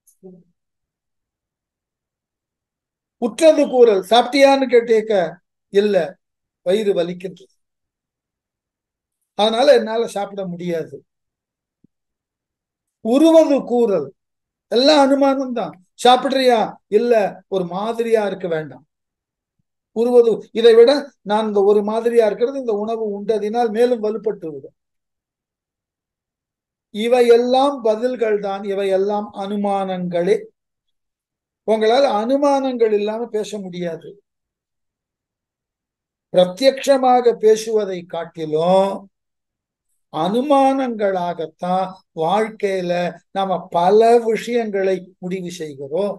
உற்றது கூறல் சாப்பிட்டியான்னு கேட்டேக்க இல்ல வயிறு வலிக்கின்றது அதனால என்னால சாப்பிட முடியாது உருவது கூறல் எல்லாம் அனுமானம் தான் சாப்பிடுறியா இல்ல ஒரு மாதிரியா இருக்க வேண்டாம் உருவது இதை விட நான் இந்த ஒரு மாதிரியா இருக்கிறது இந்த உணவு உண்டதினால் மேலும் வலுப்பட்டு விடும் இவையெல்லாம் பதில்கள் தான் இவையெல்லாம் அனுமானங்களே உங்களால் அனுமானங்கள் இல்லாம பேச முடியாது பிரத்யட்சமாக பேசுவதை காட்டிலும் அனுமானங்களாகத்தான் வாழ்க்கையில நாம பல விஷயங்களை முடிவு செய்கிறோம்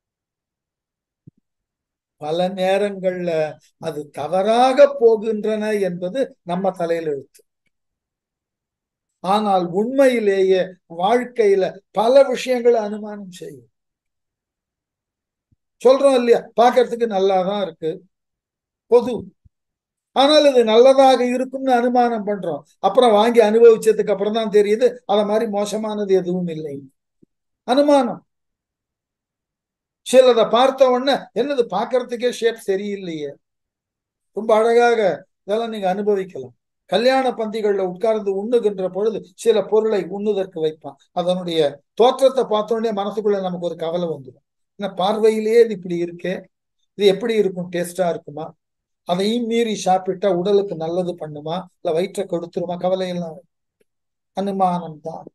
பல நேரங்கள்ல அது தவறாக போகின்றன என்பது நம்ம தலையில் எழுத்து ஆனால் உண்மையிலேயே வாழ்க்கையில பல விஷயங்களை அனுமானம் செய்யும் சொல்றோம் இல்லையா பாக்கிறதுக்கு நல்லாதான் இருக்கு பொது ஆனால் இது நல்லதாக இருக்கும்னு அனுமானம் பண்றோம் அப்புறம் வாங்கி அனுபவிச்சதுக்கு அப்புறம் தான் தெரியுது அத மாதிரி மோசமானது எதுவும் இல்லை அனுமானம் சிலதை பார்த்த உடனே என்னது பாக்குறதுக்கே ஷேப் சரியில்லையே ரொம்ப அழகாக இதெல்லாம் நீங்க அனுபவிக்கலாம் கல்யாண பந்திகள்ல உட்கார்ந்து உண்ணுகின்ற பொழுது சில பொருளை உண்ணுதற்கு வைப்பான் அதனுடைய தோற்றத்தை பார்த்த உடனே மனசுக்குள்ள நமக்கு ஒரு கவலை வந்துடும் ஏன்னா பார்வையிலேயே இது இப்படி இருக்கே இது எப்படி இருக்கும் டேஸ்டா இருக்குமா அதையும் மீறி சாப்பிட்டா உடலுக்கு நல்லது பண்ணுமா இல்ல வயிற்றை கொடுத்துருமா கவலை எல்லாம் அனுமானம் தான்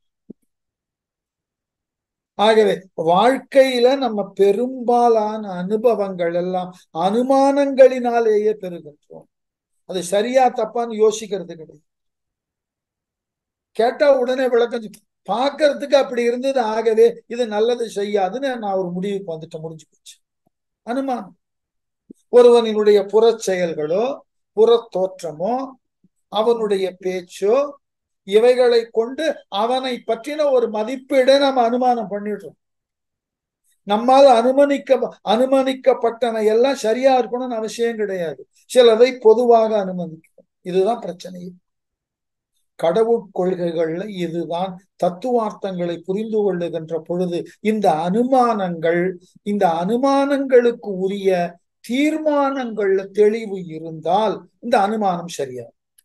ஆகவே வாழ்க்கையில நம்ம பெரும்பாலான அனுபவங்கள் எல்லாம் அனுமானங்களினாலேயே பெறுகின்றோம் அது சரியா தப்பான்னு யோசிக்கிறது கிடையாது கேட்டா உடனே விளக்கம் பாக்குறதுக்கு அப்படி இருந்தது ஆகவே இது நல்லது செய்யாதுன்னு நான் ஒரு முடிவுக்கு வந்துட்டு முடிஞ்சு போச்சு அனுமானம் ஒருவனினுடைய புற செயல்களோ புற தோற்றமோ அவனுடைய பேச்சோ இவைகளை கொண்டு அவனை பற்றின ஒரு மதிப்பீடை நம்ம அனுமானம் பண்ணிடுறோம் நம்மால் அனுமதிக்க அனுமதிக்கப்பட்டன எல்லாம் சரியா இருக்கணும்னு அவசியம் கிடையாது சிலதை பொதுவாக அனுமதிக்கிறோம் இதுதான் பிரச்சனை கடவுள் கொள்கைகள்ல இதுதான் தத்துவார்த்தங்களை புரிந்து கொள்ளுகின்ற பொழுது இந்த அனுமானங்கள் இந்த அனுமானங்களுக்கு உரிய தீர்மானங்கள்ல தெளிவு இருந்தால் இந்த அனுமானம் சரியா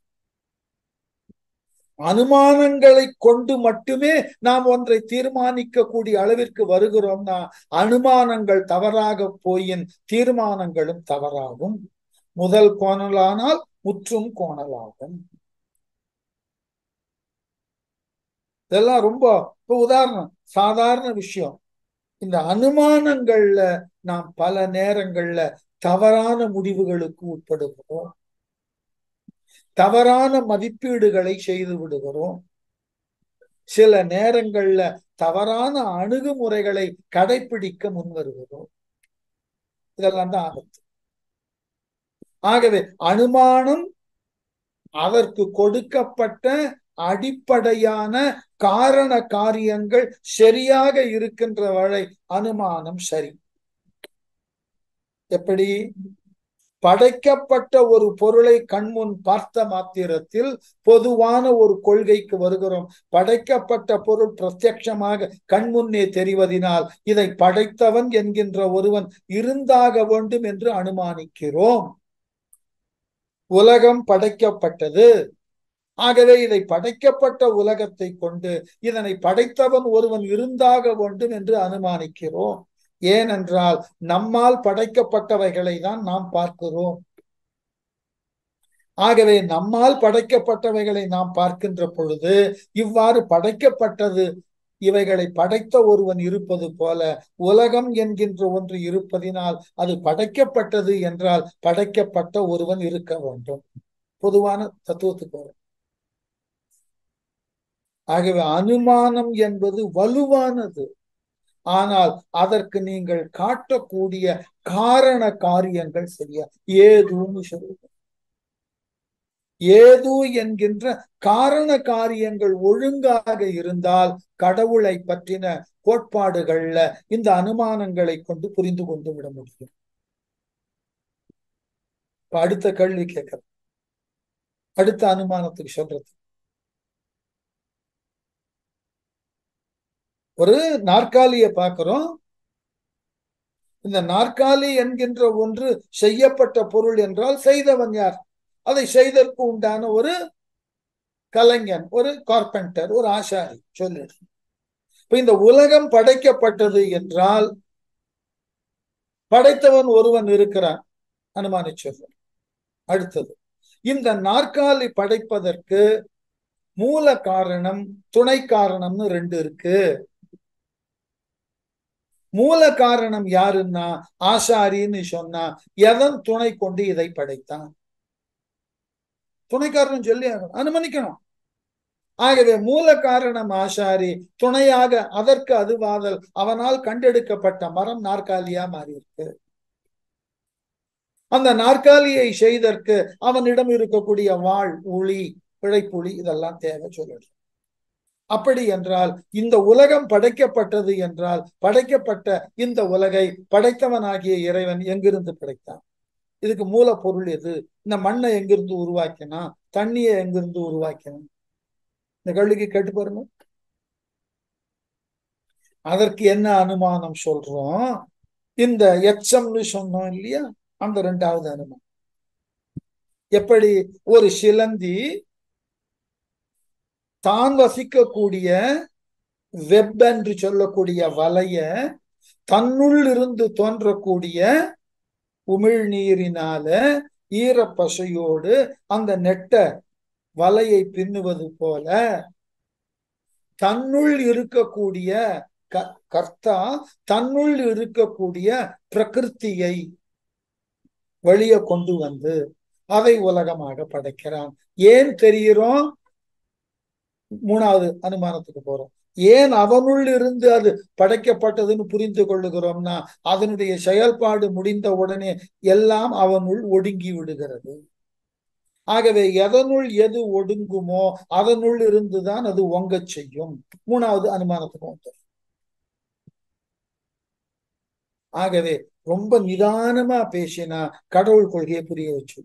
அனுமானங்களை கொண்டு மட்டுமே நாம் ஒன்றை தீர்மானிக்க கூடிய அளவிற்கு வருகிறோம்னா அனுமானங்கள் தவறாக போயின் தீர்மானங்களும் தவறாகும் முதல் கோணலானால் முற்றும் கோணலாகும் இதெல்லாம் ரொம்ப இப்ப உதாரணம் சாதாரண விஷயம் இந்த அனுமானங்கள்ல நாம் பல நேரங்கள்ல தவறான முடிவுகளுக்கு உட்படுகிறோம் தவறான மதிப்பீடுகளை செய்து விடுகிறோம் சில நேரங்கள்ல தவறான அணுகுமுறைகளை கடைபிடிக்க முன்வருகிறோம் இதெல்லாம் தான் ஆபத்து ஆகவே அனுமானம் அதற்கு கொடுக்கப்பட்ட அடிப்படையான காரண காரியங்கள் சரியாக இருக்கின்ற வரை அனுமானம் சரி எப்படி படைக்கப்பட்ட ஒரு பொருளை கண்முன் பார்த்த மாத்திரத்தில் பொதுவான ஒரு கொள்கைக்கு வருகிறோம் படைக்கப்பட்ட பொருள் பிரத்யட்சமாக கண்முன்னே தெரிவதினால் இதை படைத்தவன் என்கின்ற ஒருவன் இருந்தாக வேண்டும் என்று அனுமானிக்கிறோம் உலகம் படைக்கப்பட்டது ஆகவே இதை படைக்கப்பட்ட உலகத்தை கொண்டு இதனை படைத்தவன் ஒருவன் இருந்தாக வேண்டும் என்று அனுமானிக்கிறோம் ஏனென்றால் நம்மால் படைக்கப்பட்டவைகளை தான் நாம் பார்க்கிறோம் ஆகவே நம்மால் படைக்கப்பட்டவைகளை நாம் பார்க்கின்ற பொழுது இவ்வாறு படைக்கப்பட்டது இவைகளை படைத்த ஒருவன் இருப்பது போல உலகம் என்கின்ற ஒன்று இருப்பதினால் அது படைக்கப்பட்டது என்றால் படைக்கப்பட்ட ஒருவன் இருக்க வேண்டும் பொதுவான தத்துவத்துக்கு வரும் ஆகவே அனுமானம் என்பது வலுவானது ஆனால் அதற்கு நீங்கள் காட்டக்கூடிய காரண காரியங்கள் சரியா ஏதுன்னு சொல்லுங்க ஏது என்கின்ற காரண காரியங்கள் ஒழுங்காக இருந்தால் கடவுளை பற்றின கோட்பாடுகள்ல இந்த அனுமானங்களை கொண்டு புரிந்து கொண்டு விட முடியும் இப்ப அடுத்த கேள்வி கேட்கறது அடுத்த அனுமானத்துக்கு சொல்றது ஒரு நாற்காலிய பார்க்கிறோம் இந்த நாற்காலி என்கின்ற ஒன்று செய்யப்பட்ட பொருள் என்றால் செய்தவன் யார் அதை செய்தற்கு உண்டான ஒரு கலைஞன் ஒரு கார்பெண்டர் ஒரு ஆசாரி சொல்லிடு இப்ப இந்த உலகம் படைக்கப்பட்டது என்றால் படைத்தவன் ஒருவன் இருக்கிறான் அனுமானி சொல்றான் அடுத்தது இந்த நாற்காலி படைப்பதற்கு மூல காரணம் துணை காரணம்னு ரெண்டு இருக்கு மூல காரணம் யாருன்னா ஆசாரின்னு சொன்னா எதன் துணை கொண்டு இதை படைத்தான் துணை காரணம் சொல்லி அனுமதிக்கணும் ஆகவே மூல காரணம் ஆசாரி துணையாக அதற்கு அதுவாதல் அவனால் கண்டெடுக்கப்பட்ட மரம் நாற்காலியா மாறி இருக்கு அந்த நாற்காலியை செய்தற்கு அவனிடம் இருக்கக்கூடிய வாழ் உளி பிழைப்புளி இதெல்லாம் தேவை சொல்லிடு அப்படி என்றால் இந்த உலகம் படைக்கப்பட்டது என்றால் படைக்கப்பட்ட இந்த உலகை படைத்தவனாகிய இறைவன் எங்கிருந்து படைத்தான் இதுக்கு மூலப்பொருள் எது இந்த மண்ணை எங்கிருந்து உருவாக்கினா தண்ணியை எங்கிருந்து உருவாக்கினான் இந்த கேள்விக்கு கேட்டு பாருங்க அதற்கு என்ன அனுமானம் சொல்றோம் இந்த எச்சம்னு சொன்னோம் இல்லையா அந்த ரெண்டாவது அனுமானம் எப்படி ஒரு சிலந்தி தான் வசிக்கக்கூடிய வெப் என்று சொல்லக்கூடிய வலைய தன்னுள் இருந்து தோன்றக்கூடிய உமிழ்நீரினால ஈரப்பசையோடு அந்த நெட்ட வலையை பின்னுவது போல தன்னுள் இருக்கக்கூடிய கர்த்தா தன்னுள் இருக்கக்கூடிய பிரகிருத்தியை வெளியே கொண்டு வந்து அதை உலகமாக படைக்கிறான் ஏன் தெரிகிறோம் மூணாவது அனுமானத்துக்கு போறோம் ஏன் அவனுள் இருந்து அது படைக்கப்பட்டதுன்னு புரிந்து கொள்ளுகிறோம்னா அதனுடைய செயல்பாடு முடிந்த உடனே எல்லாம் அவனுள் ஒடுங்கி விடுகிறது ஆகவே எதனுள் எது ஒடுங்குமோ அதனுள் இருந்துதான் அது ஒங்க செய்யும் மூணாவது அனுமானத்துக்கு வந்து ஆகவே ரொம்ப நிதானமா பேசினா கடவுள் கொள்கையை புரிய வச்சு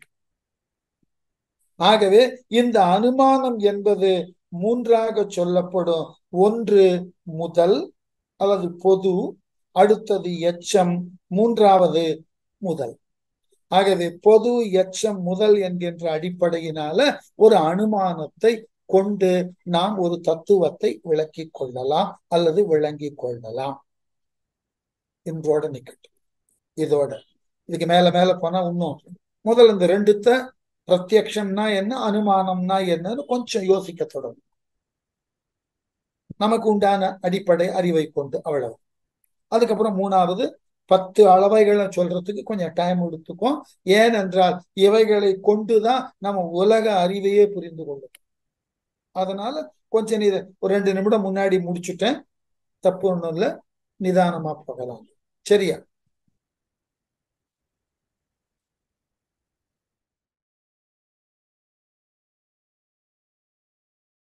ஆகவே இந்த அனுமானம் என்பது மூன்றாக சொல்லப்படும் ஒன்று முதல் அல்லது பொது அடுத்தது எச்சம் மூன்றாவது முதல் ஆகவே பொது எச்சம் முதல் என்கின்ற அடிப்படையினால ஒரு அனுமானத்தை கொண்டு நாம் ஒரு தத்துவத்தை விளக்கி கொள்ளலாம் அல்லது விளங்கி கொள்ளலாம் இன்றோட நிக்கட்டும் இதோட இதுக்கு மேல மேல போனா இன்னும் முதல்ல இந்த ரெண்டுத்த பிரத்யக்ஷம்னா என்ன அனுமானம்னா என்னன்னு கொஞ்சம் யோசிக்க தொடங்கும் நமக்கு உண்டான அடிப்படை அறிவை கொண்டு அவ்வளவு அதுக்கப்புறம் மூணாவது பத்து அளவைகளை சொல்றதுக்கு கொஞ்சம் டைம் எடுத்துக்கும் ஏனென்றால் இவைகளை கொண்டுதான் நம்ம உலக அறிவையே புரிந்து கொள்ளும் அதனால கொஞ்சம் நித ஒரு ரெண்டு நிமிடம் முன்னாடி முடிச்சுட்டேன் தப்பு ஒன்றும் இல்லை நிதானமா போகலாம் சரியா